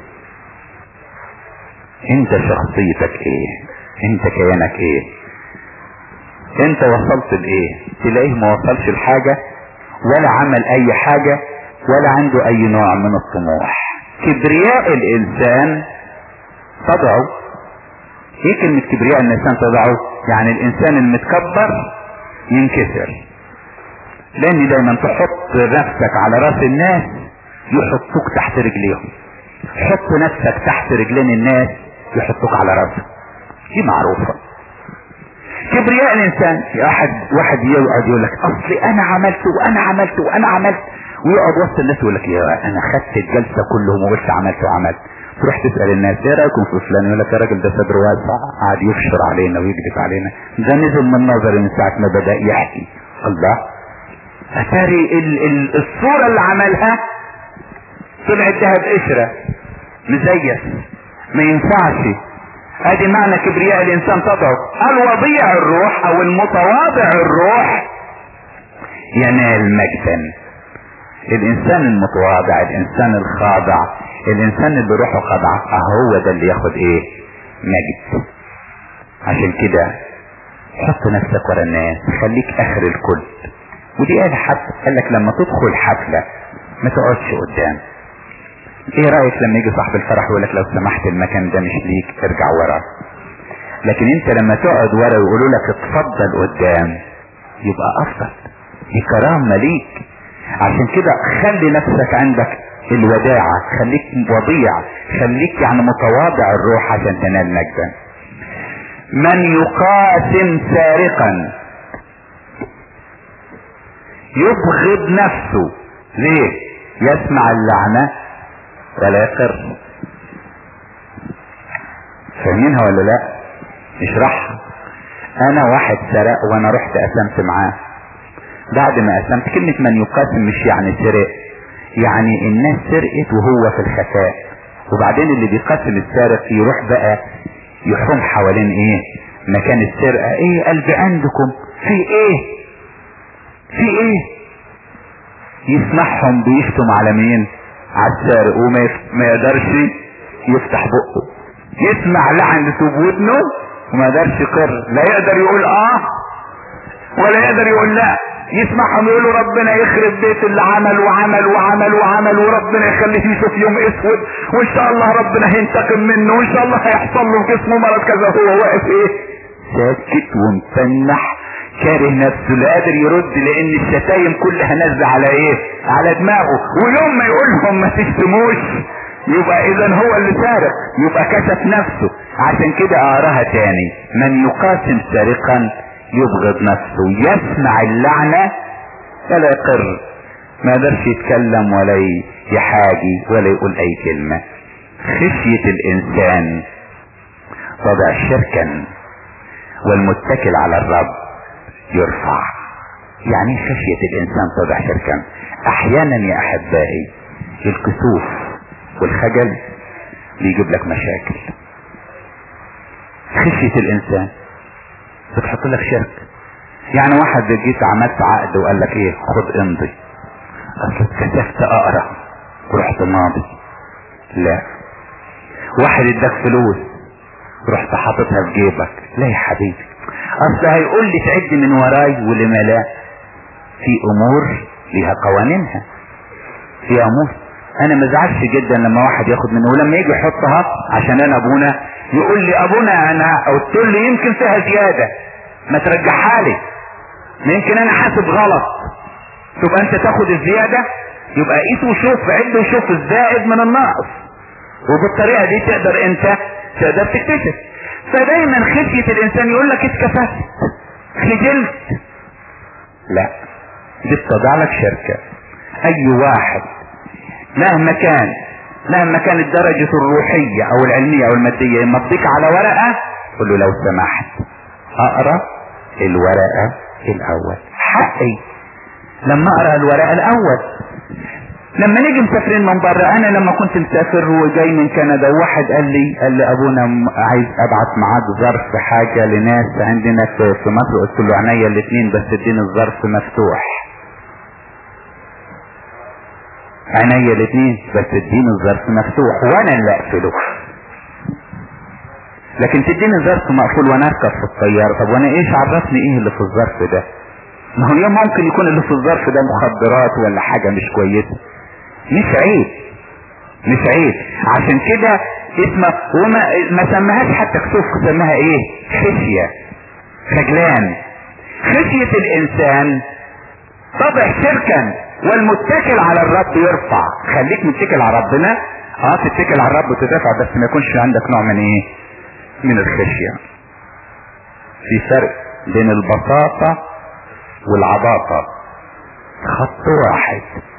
انت شخصيتك ايه انت كيانك ايه انت وصلت لايه تلاقيه ما وصلش لحاجة ولا عمل اي حاجة ولا عنده اي نوع من الطموح كبرياء الانسان تضعه ايه كلمة كبرياء الانسان تضعه يعني الانسان المتكبر ينكسر لان دايما تحط نفسك على راس الناس يحطوك تحت رجليهم حط نفسك تحت رجلين الناس يحطوك على راسك دي معروفة كبرياء الانسان واحد واحد يقعد يقول لك اصلي انا عملت وانا عملت وانا عملت ويقعد وسط الناس يقول لك يا انا خدت الجلسه كلهم وقلت عملت وعملت تروح تسال الناس ايه رايكم في فلان يقول لك يا راجل ده صدر واسع قاعد يفشر علينا ويكذب علينا ده نزل من نظري من ساعه ما بدا يحكي الله اتاري ال ال الصوره اللي عملها طلعت دهب قشره مزيف ما ينفعش ادي معنى كبرياء الانسان تضعف الوضيع الروح او المتواضع الروح ينال مجدا الانسان المتواضع الانسان الخاضع الانسان اللي روحه خاضعة هو ده اللي ياخد ايه مجد عشان كده حط نفسك ورا الناس خليك اخر الكل ودي قال حتى قال لك لما تدخل حفلة ما تقعدش قدام ايه رأيك لما يجي صاحب الفرح ويقول لك لو سمحت المكان ده مش ليك ارجع ورا لكن انت لما تقعد ورا ويقولوا لك اتفضل قدام يبقى افضل دي كرامة ليك عشان كده خلي نفسك عندك الوداعة خليك وضيع خليك يعني متواضع الروح عشان تنال مجدا من يقاسم سارقا يبغض نفسه ليه يسمع اللعنة ولا يقر فاهمينها ولا لا اشرحها انا واحد سرق وانا رحت قسمت معاه بعد ما قسمت كلمة من يقاسم مش يعني سرق يعني الناس سرقت وهو في الخفاء وبعدين اللي بيقاسم السارق يروح بقى يحوم حوالين ايه مكان السرقة ايه قلبي عندكم في ايه في ايه يسمعهم بيشتم على مين على السارق وما ما يقدرش يفتح بقه يسمع لعنة بودنه وما يقدرش يقر لا يقدر يقول اه ولا يقدر يقول لا يسمعهم يقولوا ربنا يخرب بيت اللي عمل وعمل وعمل وعمل وربنا يخليه يشوف يوم اسود وان شاء الله ربنا هينتقم منه وان شاء الله هيحصل له في جسمه مرض كذا هو واقف ايه ساكت ومتنح كاره نفسه لا قادر يرد لان الشتايم كلها نازله على ايه على دماغه ويوم ما يقولهم ما تشتموش يبقى اذا هو اللي سارق يبقى كشف نفسه عشان كده اقراها تاني من يقاسم سارقا يبغض نفسه يسمع اللعنة فلا يقر ما قدرش يتكلم ولا يحاجي ولا يقول اي كلمة خشية الانسان وضع شركا والمتكل على الرب يرفع يعني خشية الانسان تضع شركا احيانا يا احبائي الكسوف والخجل بيجيب لك مشاكل خشية الانسان بتحط لك شرك يعني واحد جيت عملت عقد وقال لك ايه خد امضي اصل اتكسفت اقرا ورحت ماضي لا واحد اداك فلوس رحت حاططها في جيبك لا يا حبيبي اصل هيقول لي تعد من وراي ولما لا في امور ليها قوانينها في امور انا ما ازعلش جدا لما واحد ياخد منه ولما يجي يحطها عشان انا ابونا يقول لي ابونا انا قلت له يمكن فيها زيادة ما ترجعها لي ما يمكن انا حاسب غلط تبقى انت تاخد الزيادة يبقى قيس وشوف عد وشوف الزائد من الناقص وبالطريقة دي تقدر انت تقدر تكتشف فدايما خشية الانسان يقول لك اتكفت خجلت لا دي بتضع لك شركة اي واحد مهما كان مهما كانت درجة الروحية او العلمية او المادية يمضيك على ورقة قل له لو سمحت اقرا الورقة الاول حقي لما اقرا الورقة الاول لما نيجي مسافرين من بره انا لما كنت مسافر وجاي من كندا واحد قال لي قال لي ابونا عايز ابعت معاك ظرف حاجة لناس عندنا في مصر قلت له عينيا الاثنين بس اديني الظرف مفتوح عينيا الاثنين بس اديني الظرف مفتوح وانا اللي اقفله لكن تديني ظرف مقفول وانا اركب في الطيارة طب وانا ايش عرفني ايه اللي في الظرف ده ما هو اليوم ممكن يكون اللي في الظرف ده مخدرات ولا حاجة مش كويسة مش عيب مش عيب عشان كده اسمه وما ما سماهاش حتى كسوف سماها ايه خشية خجلان خشية الانسان طبع شركا والمتكل على الرب يرفع خليك متكل على ربنا اه تتكل على الرب وتدافع بس ما يكونش عندك نوع من ايه من الخشية في فرق بين البساطة والعباطة خط واحد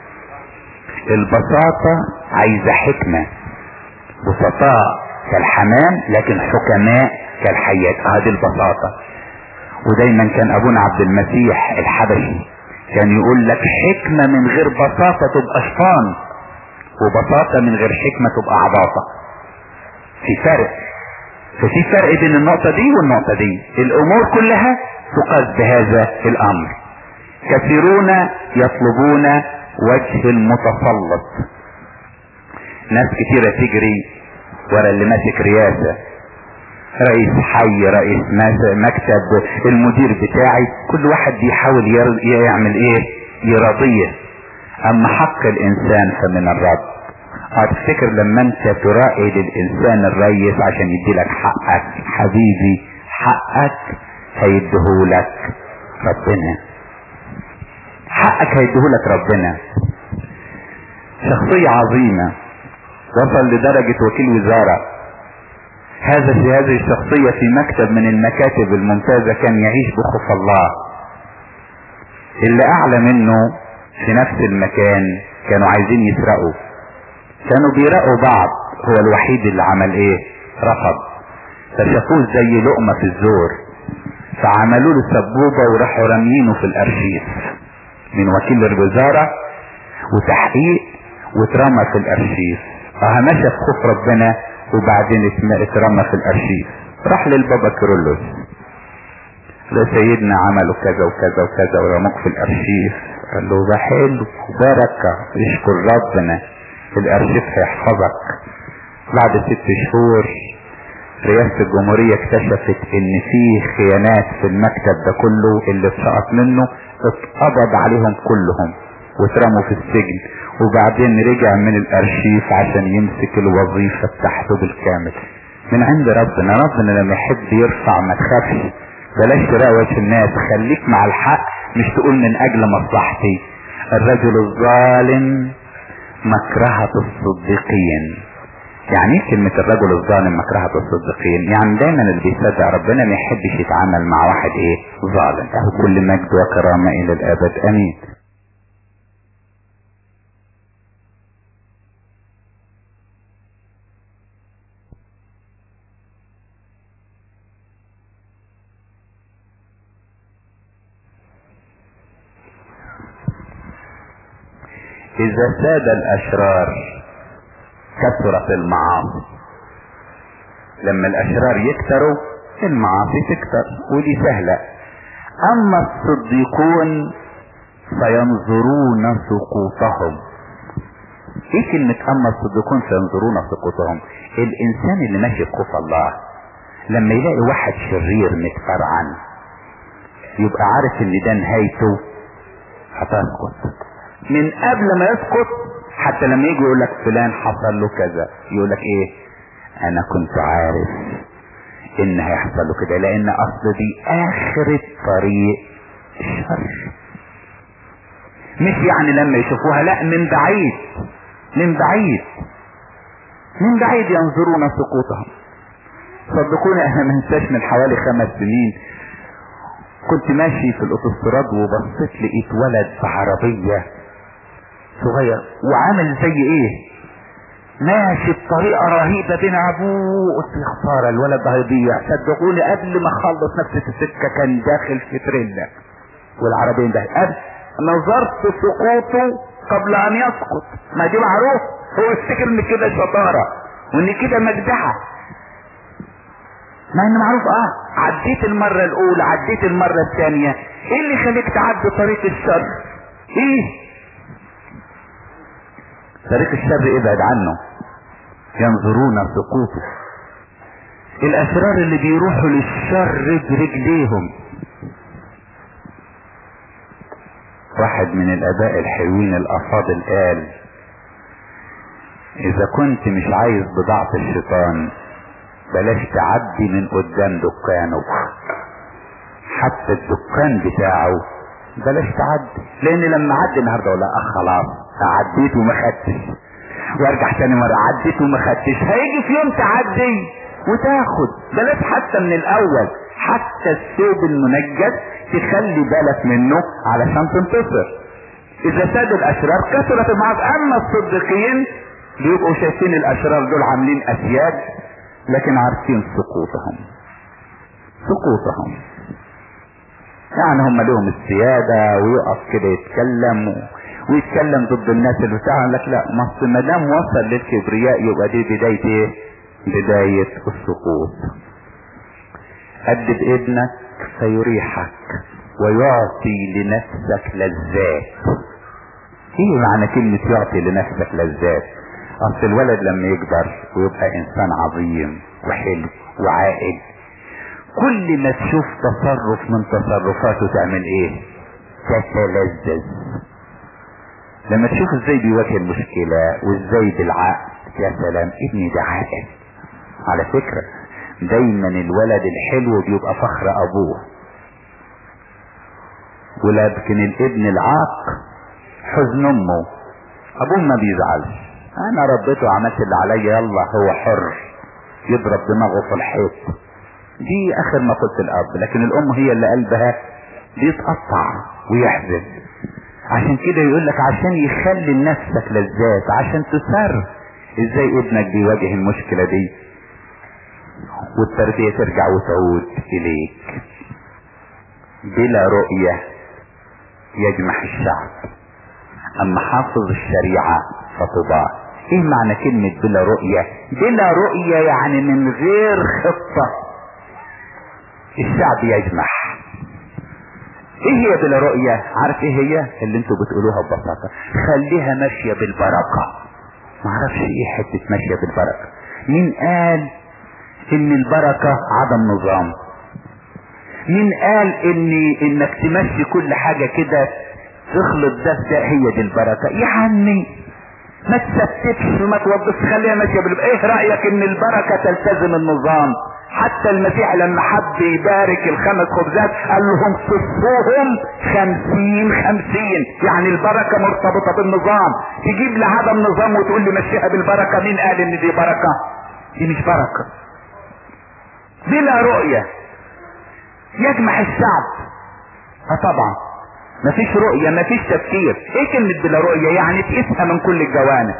البساطة عايزة حكمة بسطاء كالحمام لكن حكماء كالحيات هذه البساطة ودايما كان ابونا عبد المسيح الحبشي كان يقول لك حكمة من غير بساطة تبقى شيطان وبساطة من غير حكمة تبقى عباطة في فرق ففي فرق بين النقطة دي والنقطة دي الامور كلها تقاس بهذا الامر كثيرون يطلبون وجه المتسلط ناس كتيرة تجري ورا اللي ماسك رياسة رئيس حي رئيس مكتب المدير بتاعي كل واحد بيحاول يعمل ايه يرضيه اما حق الانسان فمن الرب هتفتكر لما انت تراعي للانسان الريس عشان يديلك حقك حبيبي حقك هيديهولك ربنا حقك هيديهولك ربنا شخصية عظيمة وصل لدرجة وكيل وزارة هذا في هذه الشخصية في مكتب من المكاتب الممتازة كان يعيش بخوف الله اللي اعلى منه في نفس المكان كانوا عايزين يسرقوا كانوا بيراقوا بعض هو الوحيد اللي عمل ايه رفض فشافوه زي لقمة في الزور فعملوا له سبوبة وراحوا راميينه في الارشيف من وكيل الوزارة وتحقيق واترمى في الارشيف اه مشى في خوف ربنا وبعدين اترمى في الارشيف راح للبابا كيرلس ده سيدنا عملوا كذا وكذا وكذا ورموك في الارشيف قال له ده حلو بركة اشكر ربنا الارشيف هيحفظك بعد ست شهور رئاسة الجمهورية اكتشفت ان في خيانات في المكتب ده كله اللي اتسقط منه اتقبض عليهم كلهم واترموا في السجن وبعدين رجع من الارشيف عشان يمسك الوظيفة بتاعته بالكامل من عند ربنا ربنا لما يحب يرفع ما تخافش بلاش تراوش الناس خليك مع الحق مش تقول من اجل مصلحتي الرجل الظالم مكرهة الصديقين يعني ايه كلمة الرجل الظالم مكرهة الصديقين يعني دايما اللي بيصدق ربنا ما يحبش يتعامل مع واحد ايه ظالم اهو كل مجد وكرامة الى الابد امين اذا ساد الاشرار كثرت المعاصي لما الاشرار يكتروا المعاصي تكتر ودي سهلة اما الصديقون فينظرون سقوطهم ايه كلمة اما الصديقون فينظرون سقوطهم الانسان اللي ماشي بخوف الله لما يلاقي واحد شرير متفرعن يبقى عارف ان ده نهايته هتسقط من قبل ما يسقط حتى لما يجي يقول لك فلان حصل له كذا يقول لك ايه انا كنت عارف ان هيحصل له كده لان اصل دي اخر طريق الشر مش يعني لما يشوفوها لا من بعيد من بعيد من بعيد ينظرون سقوطهم صدقوني انا ما انساش من حوالي خمس سنين كنت ماشي في الاوتوستراد وبصيت لقيت ولد بعربيه صغير وعامل زي ايه ماشي بطريقة رهيبة بين ابوه قلت يا خسارة الولد ده هيضيع صدقوني قبل ما اخلص نفسي في السكة كان داخل في تريلا والعربين ده قبل نظرت سقوطه قبل ان يسقط ما دي معروف هو يفتكر ان كده شطارة وان كده مجدعة مع ان معروف اه عديت المرة الاولى عديت المرة الثانية ايه اللي يخليك تعدي طريق الشر ايه طريق الشر ابعد عنه ينظرون سقوطه الاشرار اللي بيروحوا للشر برجليهم واحد من الاباء الحلوين الافاضل قال اذا كنت مش عايز بضاعة الشيطان بلاش تعدي من قدام دكانه حتى الدكان بتاعه بلاش تعدي لان لما اعدي النهارده اقول اه خلاص عديت وما خدتش وارجع تاني مره عديت وما خدتش هيجي في يوم تعدي وتاخد بلاش حتى من الاول حتى الثوب المنجد تخلي بالك منه علشان تنتصر اذا ساد الاشرار كثرت المعاصي اما الصديقين بيبقوا شايفين الاشرار دول عاملين اسياد لكن عارفين سقوطهم سقوطهم يعني هم لهم السيادة ويقف كده يتكلم و... ويتكلم ضد الناس اللي بتاع لك لا ما ما دام وصل للكبرياء يبقى دي بداية ايه؟ بداية السقوط أدب ابنك فيريحك ويعطي لنفسك لذات ايه معنى كلمة يعطي لنفسك لذات اصل الولد لما يكبر ويبقى انسان عظيم وحلو وعاقل كل ما تشوف تصرف من تصرفاته تعمل ايه تتلذذ لما تشوف ازاي بيواجه المشكلة وازاي بالعقل يا سلام ابني ده عاقل على فكرة دايما الولد الحلو بيبقى فخر ابوه ولكن الابن العاق حزن امه ابوه ما بيزعلش انا ربيته وعملت اللي عليا يلا هو حر يضرب دماغه في الحيط دي اخر ما قلت الاب لكن الام هي اللي قلبها بيتقطع ويحزن عشان كده يقول لك عشان يخلي لنفسك لذات عشان تسر ازاي ابنك بيواجه المشكلة دي والتربية ترجع وتعود اليك بلا رؤية يجمح الشعب اما حافظ الشريعة فطباع ايه معنى كلمة بلا رؤية بلا رؤية يعني من غير خطة الشعب يجمح ايه هي بلا رؤية عارف ايه هي اللي انتوا بتقولوها ببساطة خليها ماشية بالبركة معرفش ايه حتة ماشية بالبركة مين قال ان البركة عدم نظام مين قال ان انك تمشي كل حاجة كده تخلط ده ده هي دي البركة يا عمي ما تستفش وما توظفش خليها ماشية بالبركة ايه رأيك ان البركة تلتزم النظام حتى المسيح لما حب يبارك الخمس خبزات قال لهم صفوهم خمسين خمسين يعني البركة مرتبطة بالنظام تجيب لي عدم نظام وتقول لي مشيها بالبركة مين قال ان دي بركة دي مش بركة بلا رؤية يجمع الشعب اه طبعا مفيش رؤية مفيش تفكير ايه كلمة بلا رؤية يعني تقيسها من كل الجوانب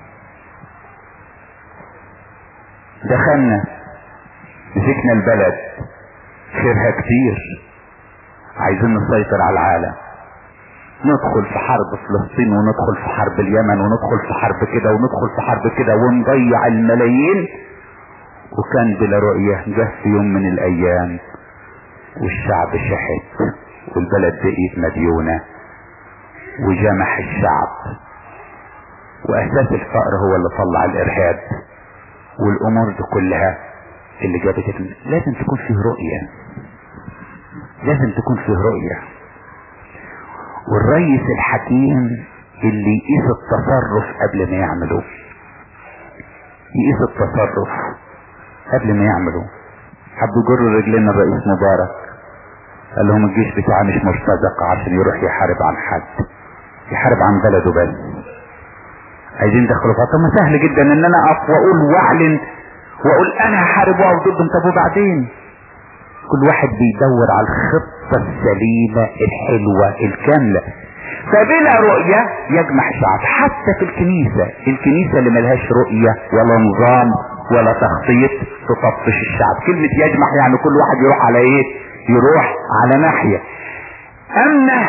دخلنا مسكنا البلد خيرها كتير عايزين نسيطر على العالم ندخل في حرب فلسطين وندخل في حرب اليمن وندخل في حرب كده وندخل في حرب كده ونضيع الملايين وكان بلا رؤية جه في يوم من الايام والشعب شحت والبلد بقيت مديونة وجمح الشعب واساس الفقر هو اللي طلع الارهاب والامور دي كلها اللي جابت لازم تكون فيه رؤية لازم تكون فيه رؤية والرئيس الحكيم اللي يقيس التصرف قبل ما يعمله يقيس التصرف قبل ما يعمله حبوا يجروا رجلين الرئيس مبارك قال لهم الجيش بتاعي مش مرتزق عشان يروح يحارب عن حد يحارب عن بلده بس عايزين يدخلوا طب ما سهل جدا ان انا اقف واقول واعلن واقول انا هحارب واقف ضدهم طب وبعدين كل واحد بيدور على الخطة السليمة الحلوة الكاملة فبلا رؤية يجمع شعب حتى في الكنيسة الكنيسة اللي ملهاش رؤية ولا نظام ولا تخطيط تطفش الشعب كلمة يجمع يعني كل واحد يروح على ايه يروح على ناحية اما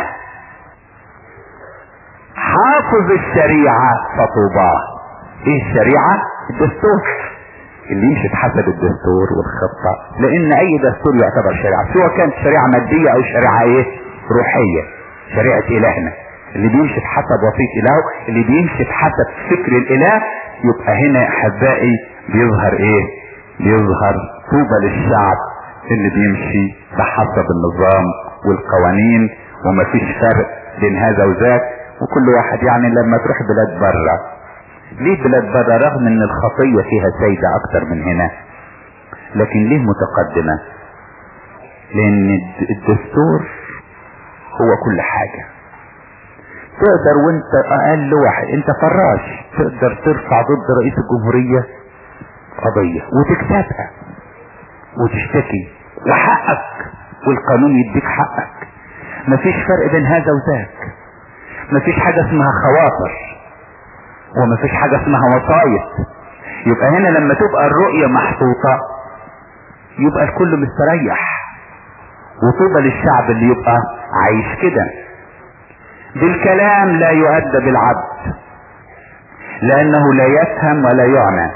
حافظ الشريعة فطوباه ايه الشريعة الدستور اللي يمشي بحسب الدستور والخطة لان اي دستور يعتبر شريعة سواء كانت شريعة مادية او شريعة ايه روحية شريعة الهنا اللي بيمشي بحسب وصية اله اللي بيمشي بحسب فكر الاله يبقى هنا احبائي بيظهر ايه بيظهر طوبى للشعب اللي بيمشي بحسب النظام والقوانين ومفيش فرق بين هذا وذاك وكل واحد يعني لما تروح بلاد بره ليه بلاد بره رغم ان الخطية فيها سيدة اكتر من هنا لكن ليه متقدمة لان الدستور هو كل حاجة تقدر وانت اقل واحد انت فراش تقدر ترفع ضد رئيس الجمهورية قضية وتكتبها وتشتكي وحقك والقانون يديك حقك مفيش فرق بين هذا وذاك مفيش حاجة اسمها خواطر ومفيش حاجة اسمها وصاية يبقى هنا لما تبقى الرؤية محطوطة يبقى الكل مستريح وطوبى للشعب اللي يبقى عايش كده بالكلام لا يؤدب العبد لانه لا يفهم ولا يعنى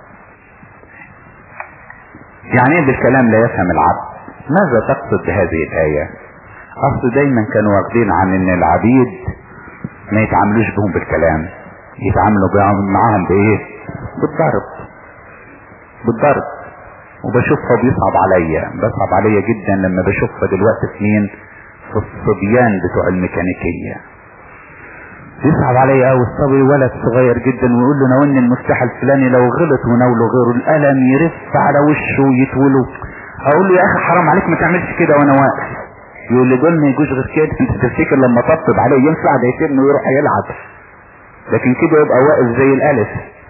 يعني ايه بالكلام لا يفهم العبد ماذا تقصد بهذه الآية اصل دايما كانوا واخدين عن ان العبيد ما يتعاملوش بهم بالكلام يتعاملوا معاهم بايه بالضرب بالضرب وبشوفها بيصعب عليا بيصعب عليا جدا لما بشوفها دلوقتي في مين في الصبيان بتوع الميكانيكية يصعب عليا قوي الصبي ولد صغير جدا ويقول له ناولني المفتاح الفلاني لو غلط وناوله غيره القلم يرف على وشه ويتوله اقول له يا اخي حرام عليك ما تعملش كده وانا واقف يقول لي دول ما يجوش غير كده انت تفتكر لما طبطب عليه ينفع ده يسيبني ويروح يلعب لكن كده يبقى واقف زي الالف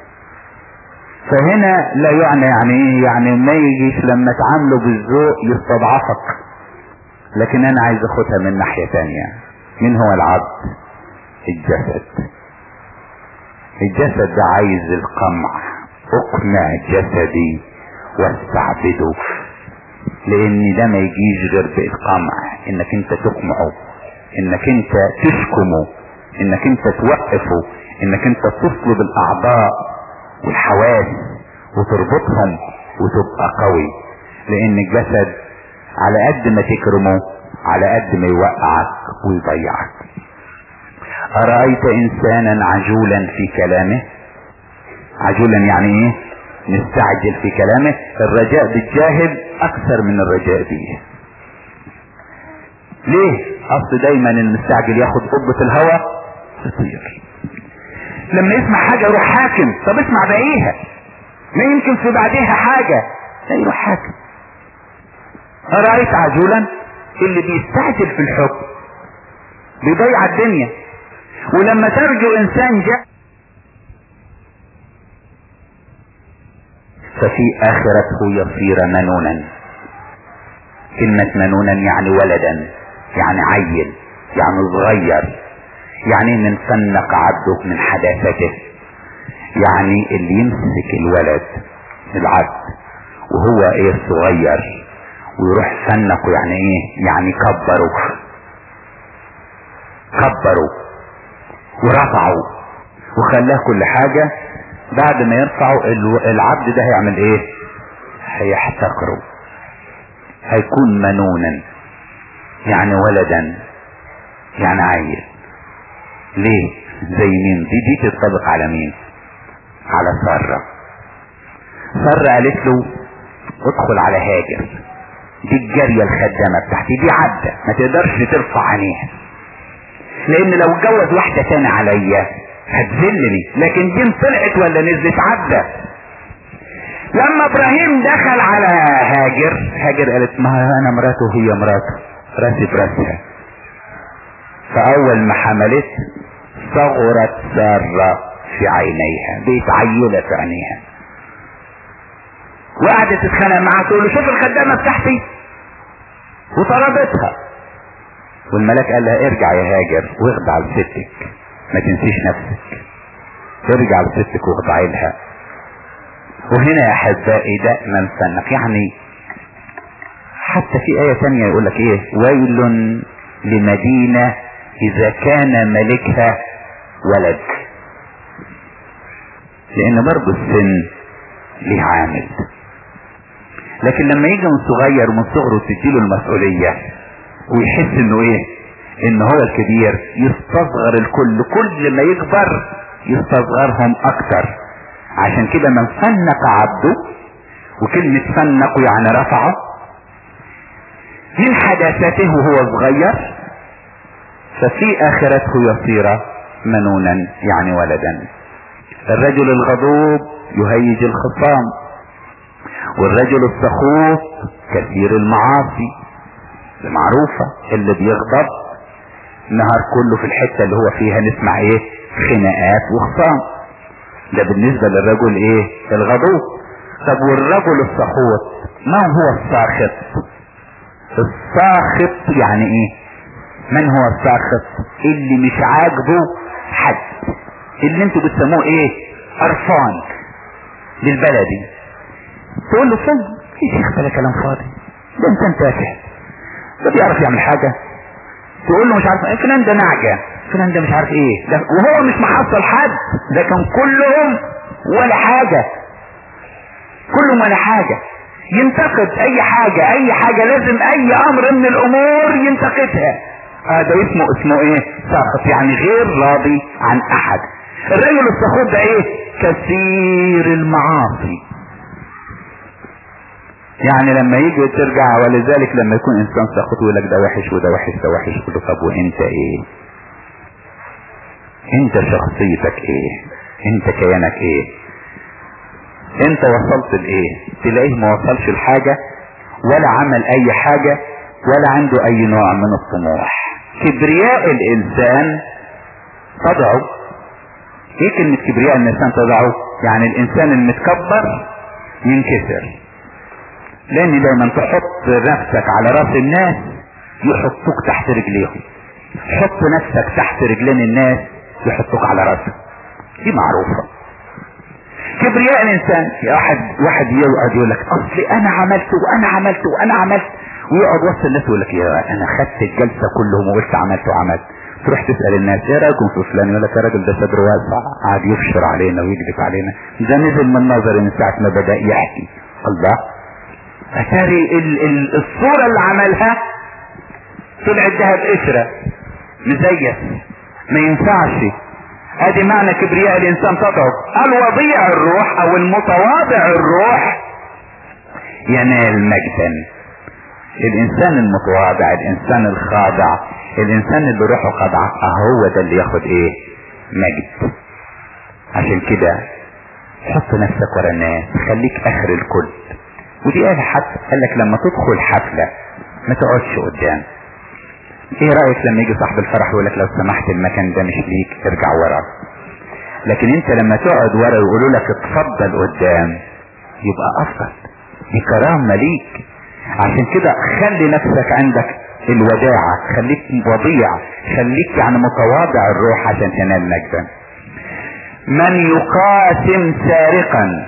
فهنا لا يعني يعني ايه يعني ما يجيش لما تعامله بالذوق يستضعفك لكن انا عايز اخدها من ناحية تانية مين هو العبد الجسد الجسد ده عايز القمع اقمع جسدي واستعبده لان ده ما يجيش غير بالقمع انك انت تقمعه انك انت تشكمه انك انت توقفه انك انت تصلب الاعضاء والحواس وتربطهم وتبقى قوي لان الجسد على قد ما تكرمه على قد ما يوقعك ويضيعك أرأيت إنسانا عجولا في كلامه عجولا يعني إيه مستعجل في كلامه الرجاء بالجاهل أكثر من الرجاء به ليه أصل دايما المستعجل ياخد قبة الهوى يطير لما يسمع حاجة يروح حاكم طب اسمع باقيها ما يمكن في بعدها حاجة لا يروح حاكم أرأيت عجولا اللي بيستعجل في الحكم بيضيع الدنيا ولما ترجو انسان جاء ففي اخرته يصير منونا كلمة منونا يعني ولدا يعني عيل يعني صغير يعني من فنق عبده من حداثته يعني اللي يمسك الولد العبد وهو ايه صغير ويروح فنقه يعني ايه يعني كبره كبره ورفعه وخلاه كل حاجة بعد ما يرفعه العبد ده هيعمل ايه هيحتقره هيكون منونا يعني ولدا يعني عيل ليه زي مين دي دي تتطبق على مين على سارة سارة قالت له ادخل على هاجر دي الجارية الخدامة بتاعتي دي عبدة ما تقدرش ترفع عينيها لان لو اتجوز واحدة تاني عليا هتذلني لكن دي طلعت ولا نزلت عبدة لما ابراهيم دخل على هاجر هاجر قالت ما انا مراته وهي مراته راسي براسها فاول ما حملت صغرت سارة في عينيها بقت عيلة في عينيها وقعدت تتخانق معاها تقول له شوف الخدامة بتاعتي وطردتها والملاك قال لها ارجع يا هاجر واخضع لستك ما تنسيش نفسك ارجع لستك واخضعي لها وهنا يا احبائي دائما فنك يعني حتى في آية تانية يقول لك ايه ويل لمدينة اذا كان ملكها ولد لان برضه السن ليه عامل لكن لما يجي من صغير ومن صغره تديله المسؤولية ويحس انه ايه ان هو الكبير يستصغر الكل كل ما يكبر يستصغرهم اكتر عشان كده من فنق عبده وكلمة فنقه يعني رفعه من حداثته وهو صغير ففي اخرته يصير منونا يعني ولدا الرجل الغضوب يهيج الخصام والرجل السخوط كثير المعاصي المعروفة اللي بيغضب النهار كله في الحتة اللي هو فيها نسمع ايه خناقات وخصام ده بالنسبة للرجل ايه الغضوب طب والرجل السخوط ما هو الساخط الساخط يعني ايه من هو الساخط اللي مش عاجبه حد اللي انتوا بتسموه ايه قرفان بالبلدي تقول له فين يا شيخ ده كلام فاضي ده انت تافه ده بيعرف يعمل حاجة تقول له مش عارف ايه فلان ده نعجة فلان ده مش عارف ايه ده وهو مش محصل حد ده كان كلهم ولا حاجة كلهم ولا حاجة ينتقد اي حاجة اي حاجة لازم اي امر من الامور ينتقدها هذا آه اسمه اسمه ايه ساخط يعني غير راضي عن احد الرجل السخوط ده ايه كثير المعاصي يعني لما يجي ترجع ولذلك لما يكون انسان سخط يقول لك ده وحش وده وحش ده وحش كله طب وانت ايه انت شخصيتك ايه انت كيانك ايه انت وصلت لايه تلاقيه ما وصلش لحاجة ولا عمل اي حاجة ولا عنده اي نوع من الطموح كبرياء الانسان تضعه ايه كلمة كبرياء الانسان تضعه يعني الانسان المتكبر ينكسر لان دايما تحط نفسك على راس الناس يحطوك تحت رجليهم حط نفسك تحت رجلين الناس يحطوك على راسك دي معروفة كبرياء الانسان واحد واحد يقعد يقول لك اصلي انا عملت وانا عملت وانا عملت ويقعد وسط الناس يقول لك يا انا خدت الجلسة كلهم وقلت عملت وعملت تروح تسأل الناس ايه رايكم في فلان يقول لك يا راجل ده صدره واسع قاعد يفشر علينا ويكذب علينا ده نزل من نظري من ساعة ما بدأ يحكي الله اتاري ال ال الصورة اللي عملها طلعت دهب قشرة مزيف ما ينفعش ادي معنى كبرياء الانسان تضعف الوضيع الروح او المتواضع الروح ينال مجدا الانسان المتواضع الانسان الخاضع الانسان اللي روحه خاضعة هو ده اللي ياخد ايه مجد عشان كده حط نفسك ورا الناس خليك اخر الكل ودي قال حتى قال لك لما تدخل حفلة ما تقعدش قدام ايه رأيك لما يجي صاحب الفرح يقول لك لو سمحت المكان ده مش ليك ارجع ورا لكن انت لما تقعد ورا ويقولوا لك اتفضل قدام يبقى افضل دي كرامة ليك عشان كده خلي نفسك عندك الوداعة خليك وضيع خليك يعني متواضع الروح عشان تنال مجدا من يقاسم سارقا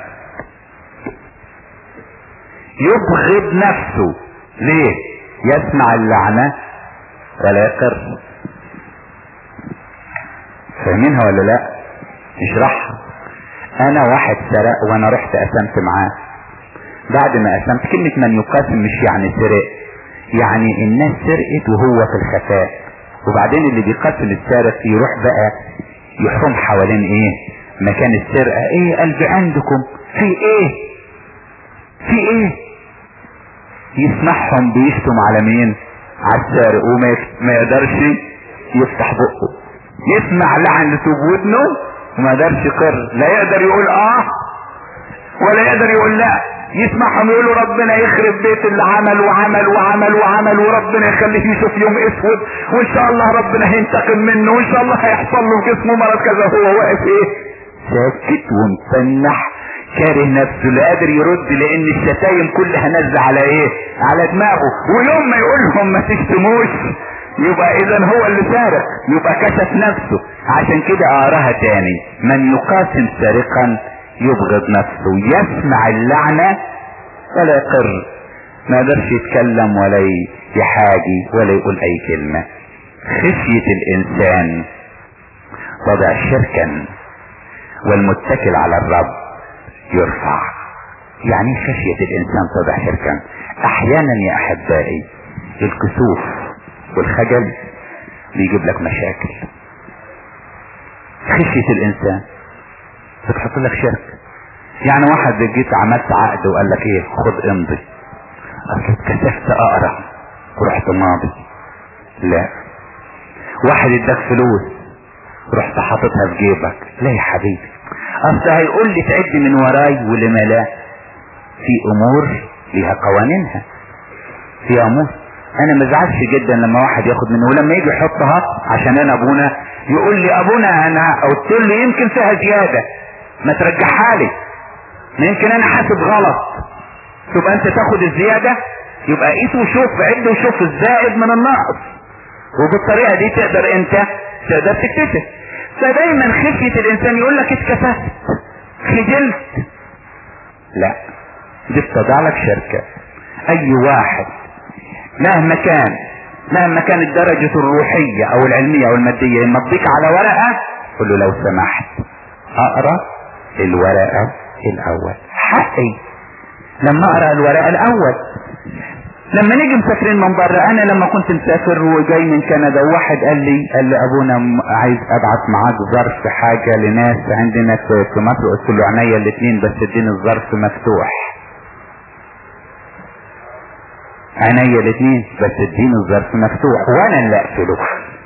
يبغض نفسه ليه يسمع اللعنة ولا يقر فاهمينها ولا لا اشرحها انا واحد سرق وانا رحت قسمت معاه بعد ما قسمت كلمة من يقاسم مش يعني سرق يعني الناس سرقت وهو في الخفاء وبعدين اللي بيقاسم السارق يروح بقى يحوم حوالين ايه مكان السرقة ايه قلبي عندكم في ايه في ايه يسمعهم بيشتم على مين على السارق وما ما يقدرش يفتح بقه يسمع لعنة بودنه وما يقدرش يقر لا يقدر يقول اه ولا يقدر يقول لا يسمعهم يقولوا ربنا يخرب بيت اللي عمل وعمل وعمل وعمل وربنا يخليه يشوف يوم اسود وان شاء الله ربنا هينتقم منه وان شاء الله هيحصل له في جسمه مرض كذا هو واقف ايه ساكت ومتنح كاره نفسه لا قادر يرد لان الشتايم كلها نزل على ايه على دماغه ويوم ما يقول لهم ما تشتموش يبقى اذا هو اللي سارق يبقى كشف نفسه عشان كده اقراها تاني من يقاسم سارقا يبغض نفسه يسمع اللعنة ولا يقر ما قدرش يتكلم ولا يحاجي ولا يقول اي كلمة خشية الانسان وضع شركا والمتكل على الرب يرفع يعني خشية الانسان تضع شركا احيانا يا احبائي الكسوف والخجل بيجيب لك مشاكل خشية الانسان بتحط لك شرك يعني واحد جيت عملت عقد وقال لك ايه خد امضي اصل اتكسفت اقرا ورحت ماضي لا واحد اداك فلوس رحت حاططها في جيبك لا يا حبيبي اصل هيقول لي تعد من وراي ولما لا في امور ليها قوانينها في امور انا ما ازعلش جدا لما واحد ياخد مني ولما يجي يحطها عشان انا ابونا يقول لي ابونا انا قلت له يمكن فيها زياده ما ترجعها لي ما يمكن انا حاسب غلط تبقى انت تاخد الزياده يبقى قيس وشوف عد وشوف الزائد من النقص وبالطريقه دي تقدر انت تقدر تكتشف فدايما خشيه الانسان يقول لك اتكسفت خجلت لا دي بتضع لك شركه اي واحد مهما كان مهما كانت درجته الروحية او العلمية او المادية لما تضيق على ورقة قل له لو سمحت اقرا الورقة الاول حقي لما اقرا الورقة الاول لما نيجي مسافرين من بره انا لما كنت مسافر وجاي من كندا وواحد قال لي قال لي ابونا عايز ابعت معاك ظرف حاجة لناس عندنا في مصر قلت له عينيا الاثنين بس اديني الظرف مفتوح عينيا الاثنين بس اديني الظرف مفتوح وانا اللي اقفله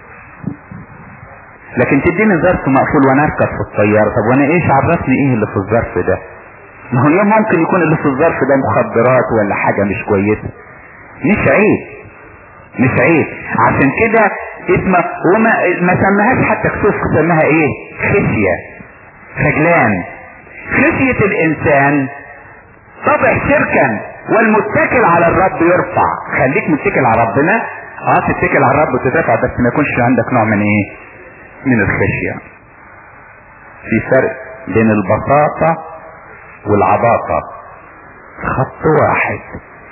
لكن تديني ظرف مقفول وانا اركب في الطيارة طب وانا ايش عرفني ايه اللي في الظرف ده ما هو ممكن يكون اللي في الظرف ده مخدرات ولا حاجة مش كويسة مش عيب مش عيب عشان كده اسمه وما ما سماهاش حتى كسوف سماها ايه خشية خجلان خشية الانسان طبع شركا والمتكل على الرب يرفع خليك متكل على ربنا اه تتكل على الرب وتدافع بس ما يكونش عندك نوع من ايه من الخشية في فرق بين البساطة والعباطة خط واحد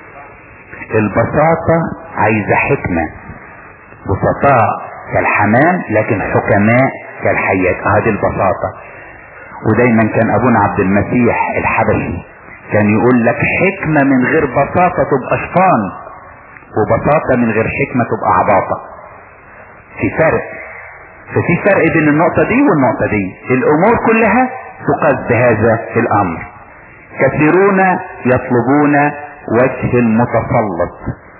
البساطة عايزة حكمة بسطاء كالحمام لكن حكماء كالحيات هذه البساطة ودايما كان ابونا عبد المسيح الحبشي كان يقول لك حكمة من غير بساطة تبقى شيطان وبساطة من غير حكمة تبقى عباطة في فرق ففي فرق بين النقطة دي والنقطة دي الامور كلها تقاس بهذا الامر كثيرون يطلبون وجه المتسلط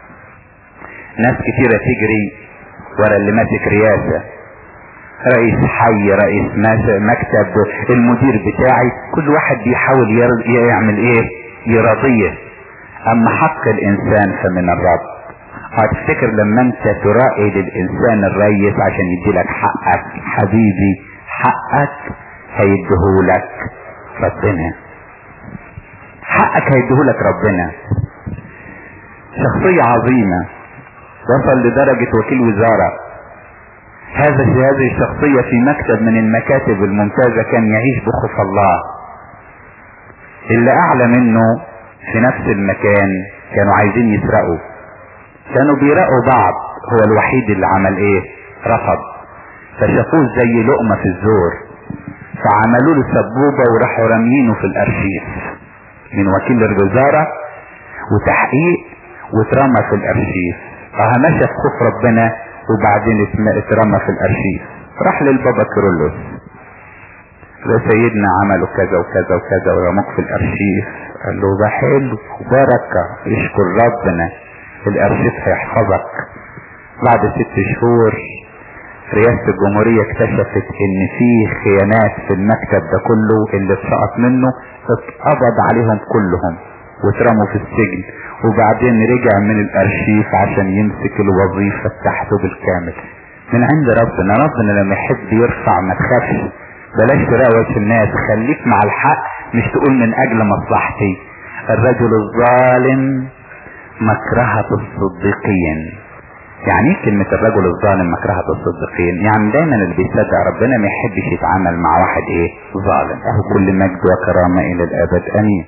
ناس كثيرة تجري ورا اللي ماسك رياسة رئيس حي رئيس مكتب المدير بتاعي كل واحد بيحاول يعمل ايه يرضيه اما حق الانسان فمن الرب هتفتكر لما انت تراعي للانسان الريس عشان يديلك حقك حبيبي حقك هيديهولك ربنا حقك هيديهولك ربنا شخصية عظيمة وصل لدرجة وكيل وزارة هذا هذه الشخصية في مكتب من المكاتب الممتازة كان يعيش بخوف الله اللي اعلى منه في نفس المكان كانوا عايزين يسرقوا كانوا بيراقوا بعض هو الوحيد اللي عمل ايه رفض فشافوه زي لقمة في الزور فعملوا له سبوبة وراحوا راميينه في الارشيف من وكيل الوزارة وتحقيق واترمى في الارشيف اه مشى في خوف ربنا وبعدين اترمى في الارشيف راح للبابا كيرلس ده سيدنا عملوا كذا وكذا وكذا ورموك في الارشيف قال له ده حلو وبركة اشكر ربنا الارشيف هيحفظك بعد ست شهور رئاسة الجمهورية اكتشفت ان في خيانات في المكتب ده كله اللي اتسقط منه اتقبض عليهم كلهم واترموا في السجن وبعدين رجع من الارشيف عشان يمسك الوظيفة بتاعته بالكامل من عند ربنا ربنا لما يحب يرفع ما تخافش بلاش تراوش الناس خليك مع الحق مش تقول من اجل مصلحتي الرجل الظالم مكرهة الصديقين يعني ايه كلمة الرجل الظالم مكرهة الصديقين يعني دايما اللي بيصدق ربنا ما يحبش يتعامل مع واحد ايه ظالم اهو كل مجد وكرامة الى الابد امين